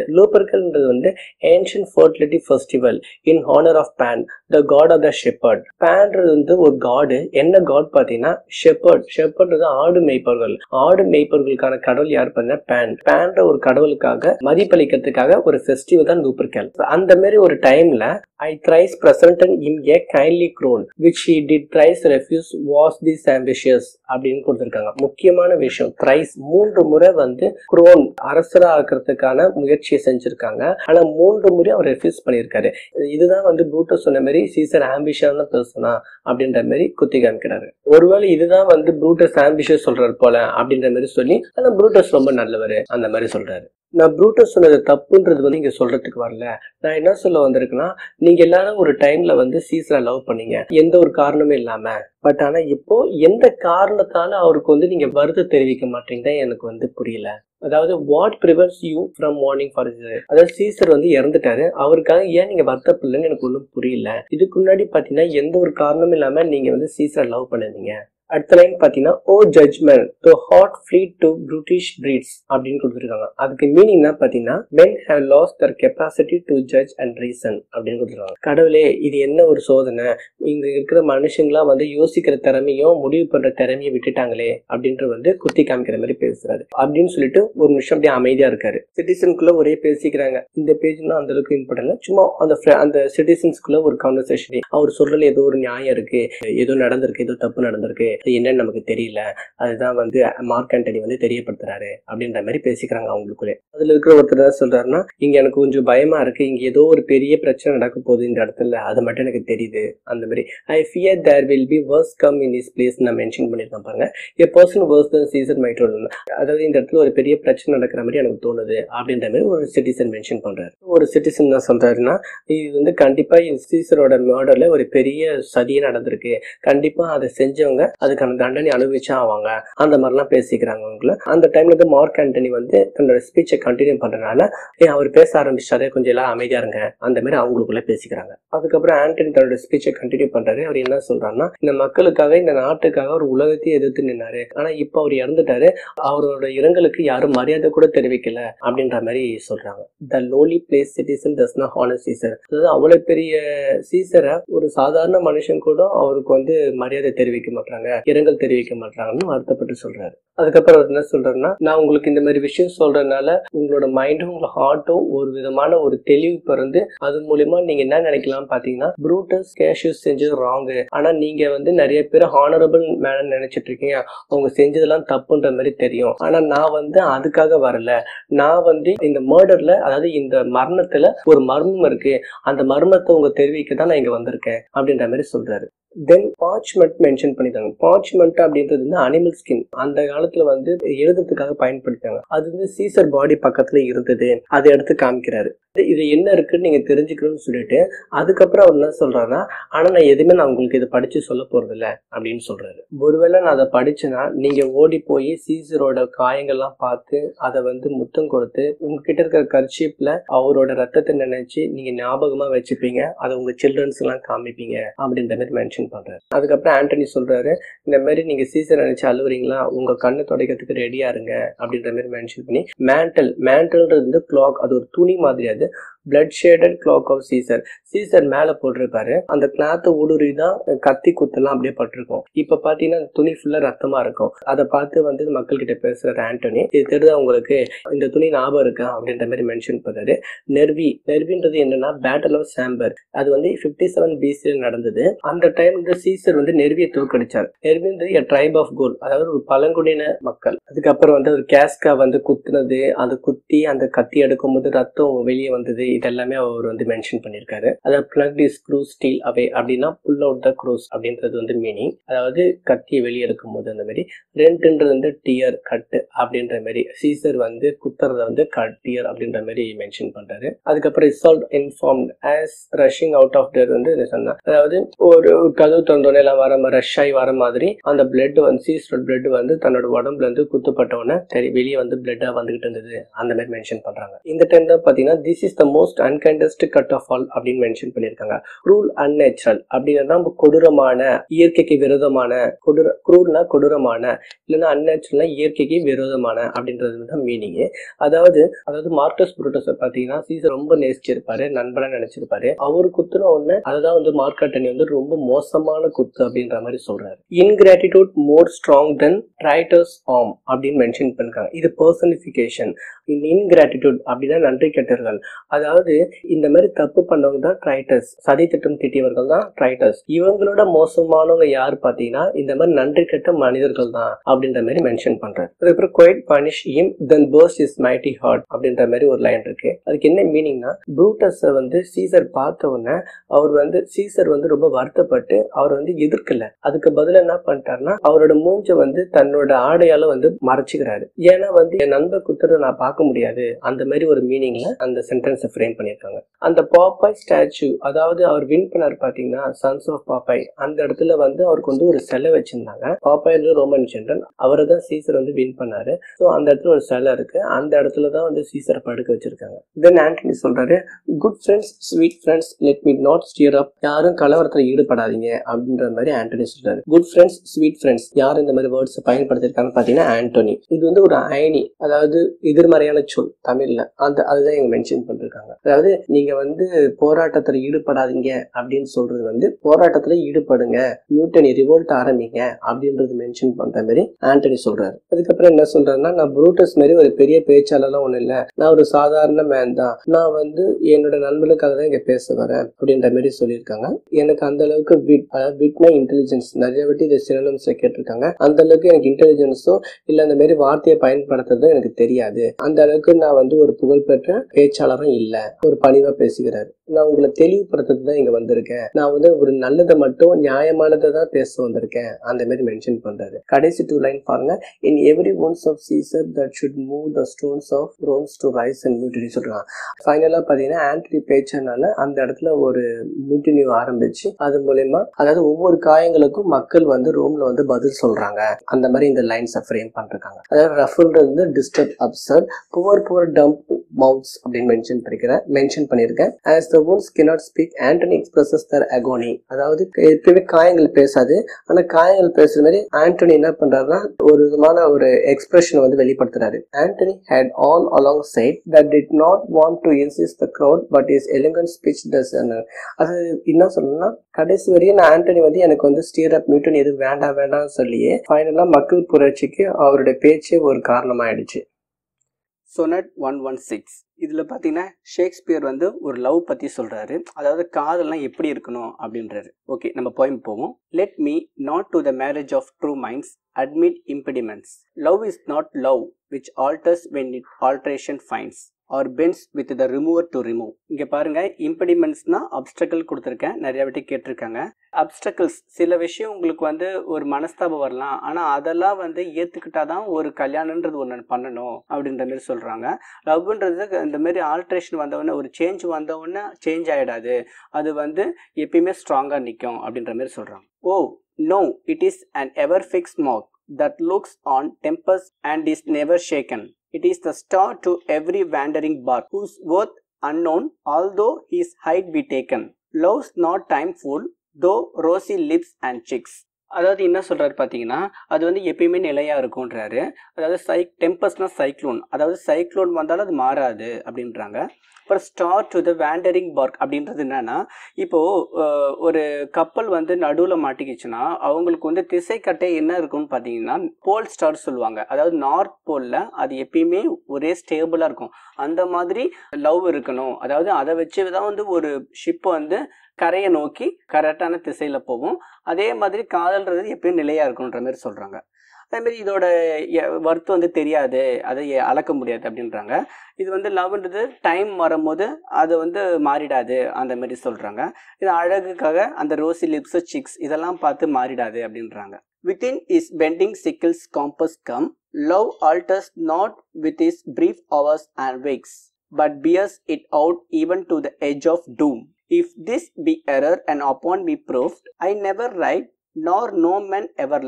லூப்பர்கல்ன்றது வந்து ancient fertility festival in honour of Pan the god of the shepherd பேன்றது வந்து ஒரு காடு என்ன காட் பார்த்தீங்கன்னா ஷெப்பர்ட் ஷெப்பர்ட் ஆடு மேய்ப்பவர்கள் ஆடு மேய்ப்பவர்களுக்கான கடவுள் யார் பார்த்தீங்கன்னா பேன் பேன்ற ஒரு கடவுளுக்காக மதிப்பளிக்கிறதுக்காக ஒரு ஃபெஸ்டிவல் தான் லூப்பர்கல் அந்த மாதிரி ஒரு டைம்ல I thrice presented in a kindly crown which he did thrice refuse was this ambitious அப்படின்னு கொடுத்துருக்காங்க முக்கியமான விஷயம் த்ரைஸ் மூன்று முறை வந்து குரோன் அரசரா ஆக்கிறதுக்கான முயற்சியை செஞ்சிருக்காங்க ஆனா மூன்று முறை அவர் ரெஃப்யூஸ் பண்ணியிருக்காரு இதுதான் வந்து ப்ரூட்டஸ் சொன்ன மாதிரி சீசர் ஆம்பிஷியஸான பர்சனா அப்படின்ற மாதிரி குத்தி காமிக்கிறாரு ஒருவேளை இதுதான் வந்து ப்ரூட்டஸ் ஆம்பிஷியஸ் சொல்றாரு போல அப்படின்ற மாதிரி சொல்லி ஆனா ப்ரூட்டஸ் ரொம்ப நல்லவர் அந்த மாதிரி சொல்றாரு நான் ப்ரூட்டஸ் சொன்னது தப்புன்றது வந்து இங்க சொல்றதுக்கு வரல நான் என்ன சொல்ல வந்திருக்குன்னா நீங்க எல்லாரும் ஒரு டைம்ல வந்து சீசரை லவ் பண்ணீங்க எந்த ஒரு காரணமும் இல்லாம பட் ஆனா இப்போ எந்த காரணத்தால அவருக்கு வந்து நீங்க வருத்தம் தெரிவிக்க மாட்டீங்க எனக்கு வந்து புரியல அதாவது what prevents you from mourning for அதாவது சீசர் வந்து இறந்துட்டாரு அவருக்காக ஏன் நீங்க வருத்தப்படலன்னு எனக்கு ஒன்றும் புரியல இதுக்கு முன்னாடி பாத்தீங்கன்னா எந்த ஒரு காரணமும் இல்லாம நீங்க வந்து சீசரை லவ் பண்ணுவீங்க அடுத்த லைன் பார்த்தீங்கன்னா O judgement to art fled to brutish beasts அப்படின்னு கொடுத்துருக்காங்க அதுக்கு மீனிங் என்ன பார்த்தீங்கன்னா men have lost their capacity to judge and reason அப்படின்னு கொடுத்துருக்காங்க கடவுளே இது என்ன ஒரு சோதனை இங்க இருக்கிற மனுஷங்களாம் வந்து யோசிக்கிற திறமையும் முடிவு பண்ற திறமையும் விட்டுட்டாங்களே அப்படின்ற வந்து குத்தி காமிக்கிற மாதிரி பேசுறாரு அப்படின்னு சொல்லிட்டு ஒரு நிமிஷம் அப்படியே அமைதியா இருக்காரு சிட்டிசனுக்குள்ள ஒரே பேசிக்கிறாங்க இந்த பேஜ்லாம் அந்த அளவுக்கு இம்பார்ட்டன் சும்மா அந்த fr- அந்த சிட்டிசன்ஸ்குள்ள ஒரு கான்வர்சேஷன் அவர் சொல்றதுல ஏதோ ஒரு நியாயம் இருக்கு ஏதோ நடந்திருக்கு ஏதோ தப்பு நடந்திருக்கு அது என்னன்னு நமக்கு தெரியல அதுதான் வந்து மார்க் ஆண்டனி வந்து தெரியப்படுத்துறாரு அப்படின்ற மாதிரி பேசிக்கிறாங்க அவங்களுக்குள்ளே அதுல இருக்கிற ஒருத்தர் என்ன சொல்றாருன்னா இங்க எனக்கு கொஞ்சம் பயமா இருக்கு இங்க ஏதோ ஒரு பெரிய பிரச்சனை நடக்க போகுது இந்த இடத்துல அது மட்டும் எனக்கு தெரியுது அந்த மாதிரி I fear there will be worse come in this place நான் மென்ஷன் பண்ணியிருக்கேன் பாருங்க ஏ பர்சன் வர்ஸ் தன் சீசன் மைட்டோல் அதாவது இந்த இடத்துல ஒரு பெரிய பிரச்சனை நடக்கிற மாதிரி எனக்கு தோணுது அப்படின்ற மாதிரி ஒரு சிட்டிசன் மென்ஷன் பண்றாரு ஒரு சிட்டிசன் என்ன சொல்றாருன்னா இது வந்து கண்டிப்பா இந்த சீசரோட மேர்டர்ல ஒரு பெரிய சதியே நடந்திருக்கு கண்டிப்பா அதை செஞ்சவங்க அதுக்கான தண்டனை அனுபவிச்சா ஆவாங்க அந்த மாதிரிலாம் பேசிக்கிறாங்க அவங்கள அந்த டைம்ல இருந்து மார்க் ஆண்டனி வந்து தன்னோட ஸ்பீச்சை கண்டினியூ பண்றதுனால ஏ அவர் பேச ஆரம்பிச்சாரு கொஞ்சம் எல்லாம் அமைதியா இருங்க அந்த மாதிரி அவங்களுக்குள்ள பேசிக்கிறாங்க அதுக்கப்புறம் ஆண்டனி தன்னோட ஸ்பீச்சை கண்டினியூ பண்றாரு அவர் என்ன சொல்றாருன்னா இந்த மக்களுக்காக இந்த நாட்டுக்காக ஒரு உலகத்தையே எதிர்த்து நின்னாரு ஆனா இப்போ அவர் இறந்துட்டாரு அவரோட இரங்கலுக்கு யாரும் மரியாதை கூட தெரிவிக்கல அப்படின்ற மாதிரி சொல்றாங்க the lowly place citizen does not honour Caesar அதாவது அவ்வளவு பெரிய சீசரை ஒரு சாதாரண மனுஷன் கூட அவருக்கு வந்து மரியாதை தெரிவிக்க மாட்டாங்க இரங்கல் தெரிவிக்க மாட்டாங்கன்னு வருத்தப்பட்டு சொல்றாரு அதுக்கப்புறம் அவர் என்ன சொல்றாருன்னா நான் உங்களுக்கு இந்த மாதிரி விஷயம் சொல்றதுனால உங்களோட மைண்டும் உங்களோட ஹார்ட்டும் ஒரு விதமான ஒரு தெளிவு பிறந்து அது மூலியமா நீங்க என்ன நினைக்கலாம் பாத்தீங்கன்னா ப்ரூட்டஸ் கேஷியஸ் செஞ்சது ராங்கு ஆனா நீங்க வந்து நிறைய பேர் ஹானரபிள் மேன் நினைச்சிட்டு இருக்கீங்க அவங்க செஞ்சதெல்லாம் தப்புன்ற மாதிரி தெரியும் ஆனா நான் வந்து அதுக்காக வரல நான் வந்து இந்த மர்டர்ல அதாவது இந்த மரணத்துல ஒரு மர்மம் இருக்கு அந்த மர்மத்தை உங்க தெரிவிக்க தான் நான் இங்க வந்திருக்கேன் அப்படின்ற மாதிரி சொல்றாரு தென் பார்ச்மெண்ட் மென்ஷன் பண்ணிருக்காங்க பார்ச்மெண்ட் அப்படின்றது வந்து அனிமல் ஸ்கின் அந்த காலத்துல வந்து எழுதுறதுக்காக பயன்படுத்தாங்க அது வந்து சீசர் பாடி பக்கத்துல இருந்தது அதை எடுத்து காமிக்கிறாரு இது என்ன இருக்குன்னு நீங்க தெரிஞ்சுக்கணும்னு சொல்லிட்டு அதுக்கப்புறம் அவர் என்ன சொல்றாருன்னா ஆனா நான் எதுவுமே நான் உங்களுக்கு இதை படிச்சு சொல்ல போறது இல்ல அப்படின்னு சொல்றாரு ஒருவேளை நான் அதை படிச்சேன்னா நீங்க ஓடி போய் சீசரோட காயங்கள்லாம் பார்த்து அதை வந்து முத்தம் கொடுத்து உங்ககிட்ட இருக்கிற கர்ஷிப்ல அவரோட ரத்தத்தை நினைச்சு நீங்க ஞாபகமா வச்சுப்பீங்க அதை உங்க சில்ட்ரன்ஸ் எல்லாம் காமிப்பீங்க அப்படின்ற மாதிரி மென்ஷன் பண்றாரு அதுக்கப்புறம் ஆண்டனி சொல்றாரு இந்த மாதிரி நீங்க சீசர் நினைச்சு அழுவுறீங்களா உங்க கண்ணு துடைக்கிறதுக்கு ரெடியா இருங்க அப்படின்ற மாதிரி மென்ஷன் பண்ணி மேண்டல் மேண்டல்ன்றது வந்து கிளாக் அது ஒரு துணி மாதிரி அது blood shaded cloak of Caesar Caesar மேல போட்டிருப்பாரு அந்த கிளாத்தை ஊடுருவி தான் கத்தி குத்தெல்லாம் அப்படியே பட்டிருக்கும் இப்ப பாத்தீங்கன்னா அந்த துணி ஃபுல்லா ரத்தமா இருக்கும் அதை பார்த்து வந்து மக்கள் கிட்ட பேசுறாரு ஆண்டனி இது தெரியுதா உங்களுக்கு இந்த துணி ஞாபகம் இருக்கா அப்படின்ற மாதிரி மென்ஷன் பண்றாரு நெர்வி நெர்வின்றது என்னன்னா பேட்டல் ஆஃப் சாம்பர் அது வந்து பிப்டி செவன் பிசியில் நடந்தது அந்த டைம் வந்து சீசர் வந்து நெர்வியை தோக்கடிச்சார் நெர்வின்றது எ ட்ரைப் ஆஃப் கோல் அதாவது ஒரு பழங்குடியின மக்கள் அதுக்கப்புறம் வந்து ஒரு கேஸ்கா வந்து குத்துனது அது குத்தி அந்த கத்தி எடுக்கும் போது ரத்தம் வெளியே வந்தது இதெல்லாமே அவர் வந்து மென்ஷன் பண்ணியிருக்காரு அதாவது pluck the screw steel away அப்படின்னா புல் அவுட் த க்ரூஸ் அப்படின்றது வந்து மீனிங் அதாவது கத்தியை வெளியே எடுக்கும் போது அந்த மாதிரி ரெண்டுன்றது வந்து டியர் கட்டு அப்படின்ற மாதிரி சீசர் வந்து குத்துறத வந்து கட் டியர் அப்படின்ற மாதிரி மென்ஷன் பண்றாரு அதுக்கப்புறம் result inform as rushing out of door வந்து இது சொன்னா அதாவது ஒரு கதவு திறந்தோடனே எல்லாம் வர ரஷ் ஆகி வர மாதிரி அந்த பிளட் வந்து சீசரோட பிளட் வந்து தன்னோட உடம்புல இருந்து குத்துப்பட்ட உடனே சரி வெளியே வந்து பிளட்டா வந்துகிட்டு இருந்தது அந்த மாதிரி மென்ஷன் பண்றாங்க இந்த டைம் தான் பாத்தீங்கன்னா this is the most most unkindest cut of all அப்படின்னு மென்ஷன் பண்ணியிருக்காங்க க்ரூல் அன்நேச்சுரல் அப்படின்னா கொடூரமான இயற்கைக்கு விரோதமான கொடூர க்ரூல்னா கொடூரமான இல்லைன்னா அன்நேச்சுரல்னா இயற்கைக்கு விரோதமான அப்படின்றது தான் மீனிங் அதாவது அதாவது மார்க்கஸ் புரோட்டஸ் பார்த்தீங்கன்னா சீசர் ரொம்ப நேசிச்சிருப்பாரு நண்பனா நினைச்சிருப்பாரு அவர் குத்துன உடனே அதுதான் வந்து மார்க் அட்டனி வந்து ரொம்ப மோசமான குத்து அப்படின்ற மாதிரி சொல்றாரு ingratitude more strong than traitors arm அப்படின்னு மென்ஷன் பண்ணிருக்காங்க இது பர்சனிஃபிகேஷன் இன்கிராட்டிடியூட் அப்படின்னா நன்றி கெட்டர்கள் அதாவது இந்த மாதிரி தப்பு பண்ணவங்க தான் ட்ரைட்டர்ஸ் சதி திட்டம் திட்டியவர்கள் தான் ட்ரைட்டர்ஸ் இவங்களோட மோசமானவங்க யார் பார்த்தீங்கன்னா இந்த மாதிரி நன்றி கெட்ட மனிதர்கள் தான் அப்படின்ற மாதிரி மென்ஷன் பண்றாரு அதுக்கப்புறம் குவைட் பனிஷ் him then burst his mighty heart அப்படின்ற மாதிரி ஒரு லைன் இருக்கு அதுக்கு என்ன மீனிங்னா ப்ரூட்டஸை வந்து சீசர் பார்த்த உடனே அவர் வந்து சீசர் வந்து ரொம்ப வருத்தப்பட்டு அவர் வந்து எதிர்க்கல அதுக்கு பதில் என்ன பண்ணிட்டாருன்னா அவரோட மூஞ்ச வந்து தன்னோட ஆடையால வந்து மறைச்சுக்கிறாரு ஏன்னா வந்து என் நண்பர் குத்துறத நான் பார்க்க முடியாது அந்த மாதிரி ஒரு மீனிங்ல அந்த சென்டென்ஸை ஃப்ரேம் பண்ணியிருக்காங்க அந்த பாப்பாய் ஸ்டாச்சு அதாவது அவர் வின் பண்ணார் பாத்தீங்கன்னா சன்ஸ் ஆஃப் பாப்பாய் அந்த இடத்துல வந்து அவருக்கு வந்து ஒரு சிலை வச்சிருந்தாங்க பாப்பாய் ரோமன் ஜென்ரல் அவரை தான் சீசர் வந்து வின் பண்ணாரு ஸோ அந்த இடத்துல ஒரு சிலை இருக்கு அந்த இடத்துல தான் வந்து சீசரை படுக்க வச்சிருக்காங்க தென் ஆண்டனி சொல்றாரு good friends sweet friends let me not stir up யாரும் கலவரத்தில் ஈடுபடாதீங்க அப்படின்ற மாதிரி ஆண்டனி சொல்றாரு குட் ஃப்ரெண்ட்ஸ் ஸ்வீட் ஃப்ரெண்ட்ஸ் யார் இந்த மாதிரி வேர்ட்ஸ் பயன்படுத்திருக்காங்கன்னு பார்த்தீங்கன்னா ஆண்டோனி இது வந்து ஒரு அயனி அதாவது எதிர்மறையான சொல் தமிழ்ல அந்த அதுதான் இவங்க மென்ஷன் பண்ணிருக்காங்க அதாவது நீங்க வந்து போராட்டத்துல ஈடுபடாதீங்க அப்படின்னு சொல்றது வந்து போராட்டத்துல ஈடுபடுங்க நியூட்டனி ரிவோல்ட் ஆரம்பிங்க அப்படின்றது மென்ஷன் பண்ற மாதிரி ஆண்டனி சொல்றாரு அதுக்கப்புறம் என்ன சொல்றாருன்னா நான் ப்ரூட்டஸ் மாதிரி ஒரு பெரிய பேச்சாளர்லாம் ஒண்ணு இல்ல நான் ஒரு சாதாரண மேன் தான் நான் வந்து என்னோட நண்பனுக்காக தான் இங்க பேச வரேன் அப்படின்ற மாதிரி சொல்லியிருக்காங்க எனக்கு அந்த அளவுக்கு விட் அதாவது விட்னா இன்டெலிஜென்ஸ் நிறைய வாட்டி இதை சிறனம்ஸ் கேட்டிருக்காங்க அந்த அளவுக்கு எனக்கு இன்டெலிஜென்ஸோ இல்ல அந்த மாதிரி வார்த்தையை பயன்படுத்துறதும் எனக்கு தெரியாது அந்த அளவுக்கு நான் வந்து ஒரு புகழ்பெற்ற பேச்சாளரும் இல்ல ஒரு பணிவா பேசுகிறாரு நான் உங்களை தெளிவுபடுத்துறது தான் இங்க வந்திருக்கேன் நான் வந்து ஒரு நல்லதை மட்டும் நியாயமானதை தான் பேச வந்திருக்கேன் அந்த மாதிரி மென்ஷன் பண்றாரு கடைசி டூ லைன் பாருங்க in every wound of Caesar that should move the stones of Rome's to rise and mutiny சொல்றாங்க ஃபைனலா பாத்தீங்கன்னா ஆன்ட்ரி பேச்சனால அந்த இடத்துல ஒரு மியூட்டினி ஆரம்பிச்சு அது மூலயமா அதாவது ஒவ்வொரு காயங்களுக்கும் மக்கள் வந்து ரோம்ல வந்து பதில் சொல்றாங்க அந்த மாதிரி இந்த லைன்ஸை ஃப்ரேம் பண்ணிருக்காங்க அதாவது ரஃபுல்ன்றது வந்து disturb absurd poor poor dumb mouths அப்படின்னு மென்ஷன் பண்ணிக்கிறேன் மென்ஷன் பண்ணியிருக்கேன் as the wounds cannot speak Antony expresses their agony அதாவது எப்பயுமே காயங்கள் பேசாது ஆனா காயங்கள் பேசுற மாதிரி ஆண்டனி என்ன பண்றாருன்னா ஒரு விதமான ஒரு எக்ஸ்பிரஷன் வந்து வெளிப்படுத்துறாரு Antony had all along said that did not want to incite the crowd but his eloquent speech does அது என்ன சொல்லணும்னா கடைசி வரையும் நான் ஆண்டனி வந்து எனக்கு வந்து ஸ்டியர் அப் மியூட்டன் எதுவும் வேண்டாம் வேண்டாம்னு சொல்லியே ஃபைனலா மக்கள் புரட்சிக்கு அவருடைய பேச்சே ஒரு காரணமாயிடுச்சு சொனட் ஒன் ஒன் சிக்ஸ் இதில் பார்த்தீங்கன்னா ஷேக்ஸ்பியர் வந்து ஒரு லவ் பற்றி சொல்கிறாரு அதாவது காதல்லாம் எப்படி இருக்கணும் அப்படின்றாரு ஓகே நம்ம போயும் போவோம் let me not to the marriage of true minds admit impediments love is not love which alters when it alteration finds or bends with the remover to remove இங்கே பாருங்க இம்பிடிமெண்ட்ஸ்னா அப்டக்கல் கொடுத்துருக்கேன் நிறைய வாட்டி கேட்டிருக்காங்க அப்டக்கல்ஸ் சில விஷயம் உங்களுக்கு வந்து ஒரு மனஸ்தாபம் வரலாம் ஆனால் அதெல்லாம் வந்து ஏற்றுக்கிட்டா தான் ஒரு கல்யாணன்றது ஒன்று பண்ணணும் அப்படின்ற மாதிரி சொல்கிறாங்க லவ்ன்றது இந்த மாதிரி ஆல்ட்ரேஷன் வந்தவொடனே ஒரு சேஞ்ச் வந்தவொடனே சேஞ்ச் ஆகிடாது அது வந்து எப்பயுமே ஸ்ட்ராங்காக நிற்கும் அப்படின்ற மாதிரி சொல்கிறாங்க oh no it is an ever fixed மவுத் that looks on tempest and is never shaken. It is the star to every wandering bark, whose worth unknown, although his height be taken. Love's not time full, though rosy lips and cheeks. அதாவது என்ன சொல்றாரு பார்த்தீங்கன்னா அது வந்து எப்பயுமே நிலையா இருக்கும்ன்றாரு அதாவது சை டெம்பஸ்னா சைக்ளோன் அதாவது சைக்ளோன் வந்தாலும் அது மாறாது அப்படின்றாங்க அப்புறம் star to the wandering bark அப்படின்றது என்னன்னா இப்போ அஹ், ஒரு கப்பல் வந்து நடுவில் மாட்டிக்கிச்சுன்னா அவங்களுக்கு வந்து திசைக்கட்டை என்ன இருக்கும்னு பார்த்தீங்கன்னா போல் ஸ்டார் சொல்லுவாங்க அதாவது நார்த் போலில் அது எப்பயுமே ஒரே ஸ்டேபிளாக இருக்கும் அந்த மாதிரி லவ் இருக்கணும் அதாவது அதை வச்சு தான் வந்து ஒரு ஷிப் வந்து கரையை நோக்கி கரெக்டான திசையில் போகும் அதே மாதிரி காதல்ன்றது எப்பயும் நிலையாக இருக்குன்ற மாதிரி சொல்கிறாங்க அதேமாரி இதோட எ- worth வந்து தெரியாது அதை எ- அளக்க முடியாது அப்படின்றாங்க இது வந்து லவ்ன்றது டைம் வரும்போது அது வந்து மாறிடாது அந்த மாதிரி சொல்கிறாங்க இது அழகுக்காக அந்த ரோசி லிப்ஸ் சிக்ஸ் இதெல்லாம் பார்த்து மாறிடாது அப்படின்றாங்க within his bending sickle's compass come love alters not with his brief hours and weeks but bears it out even to the edge of doom. If this be error and upon be proved, I never write, nor no man ever loved.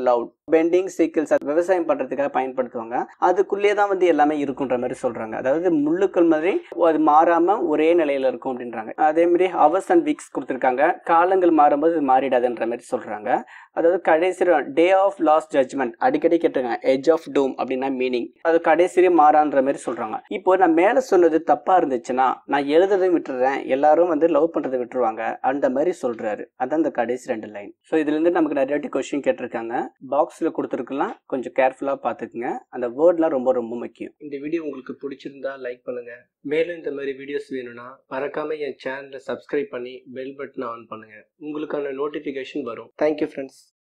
Bending sickles விவசாயம் பண்றதுக்காக பயன்படுத்துவாங்க அதுக்குள்ளே தான் வந்து எல்லாமே இருக்குன்ற மாதிரி சொல்றாங்க அதாவது முள்ளுக்கள் மாதிரி அது மாறாம ஒரே நிலையில இருக்கும் அப்படின்றாங்க அதே மாதிரி ஹவர்ஸ் அண்ட் வீக்ஸ் கொடுத்துருக்காங்க காலங்கள் மாறும்போது இது மாறிடாதுன்ற மாதிரி சொல்றாங்க அதாவது கடைசி டே ஆஃப் லாஸ்ட் ஜட்ஜ்மெண்ட் அடிக்கடி கேட்டிருக்காங்க எஜ் ஆஃப் டூம் அப்படின்னா மீனிங் அது கடைசியே மாறான்ற மாதிரி சொல்றாங்க இப்போ நான் மேல சொன்னது தப்பா இருந்துச்சுன்னா நான் எழுதுறதை விட்டுறேன் எல்லாரும் வந்து லவ் பண்றதை விட்டுருவாங்க அந்த மாதிரி சொல்றாரு அதான் இந்த கடைசி ரெண்டு லைன் ஸோ இதுல இருந்து நமக்கு நிறைய வாட்டி கொஸ்டின் கேட்டிருக்காங்க பாக்ஸ்ல கொடுத்துருக்கலாம் கொஞ்சம் கேர்ஃபுல்லா பாத்துக்குங்க அந்த வேர்ட்லாம் ரொம்ப ரொம்ப முக்கியம் இந்த வீடியோ உங்களுக்கு பிடிச்சிருந்தா லைக் பண்ணுங்க மேலும் இந்த மாதிரி வீடியோஸ் வேணும்னா மறக்காம என் சேனலை சப்ஸ்கிரைப் பண்ணி பெல் பட்டனை ஆன் பண்ணுங்க உங்களுக்கான நோட்டிஃபிகேஷன் வரும் தேங்க்யூ ஃப்ரெண்ட்ஸ்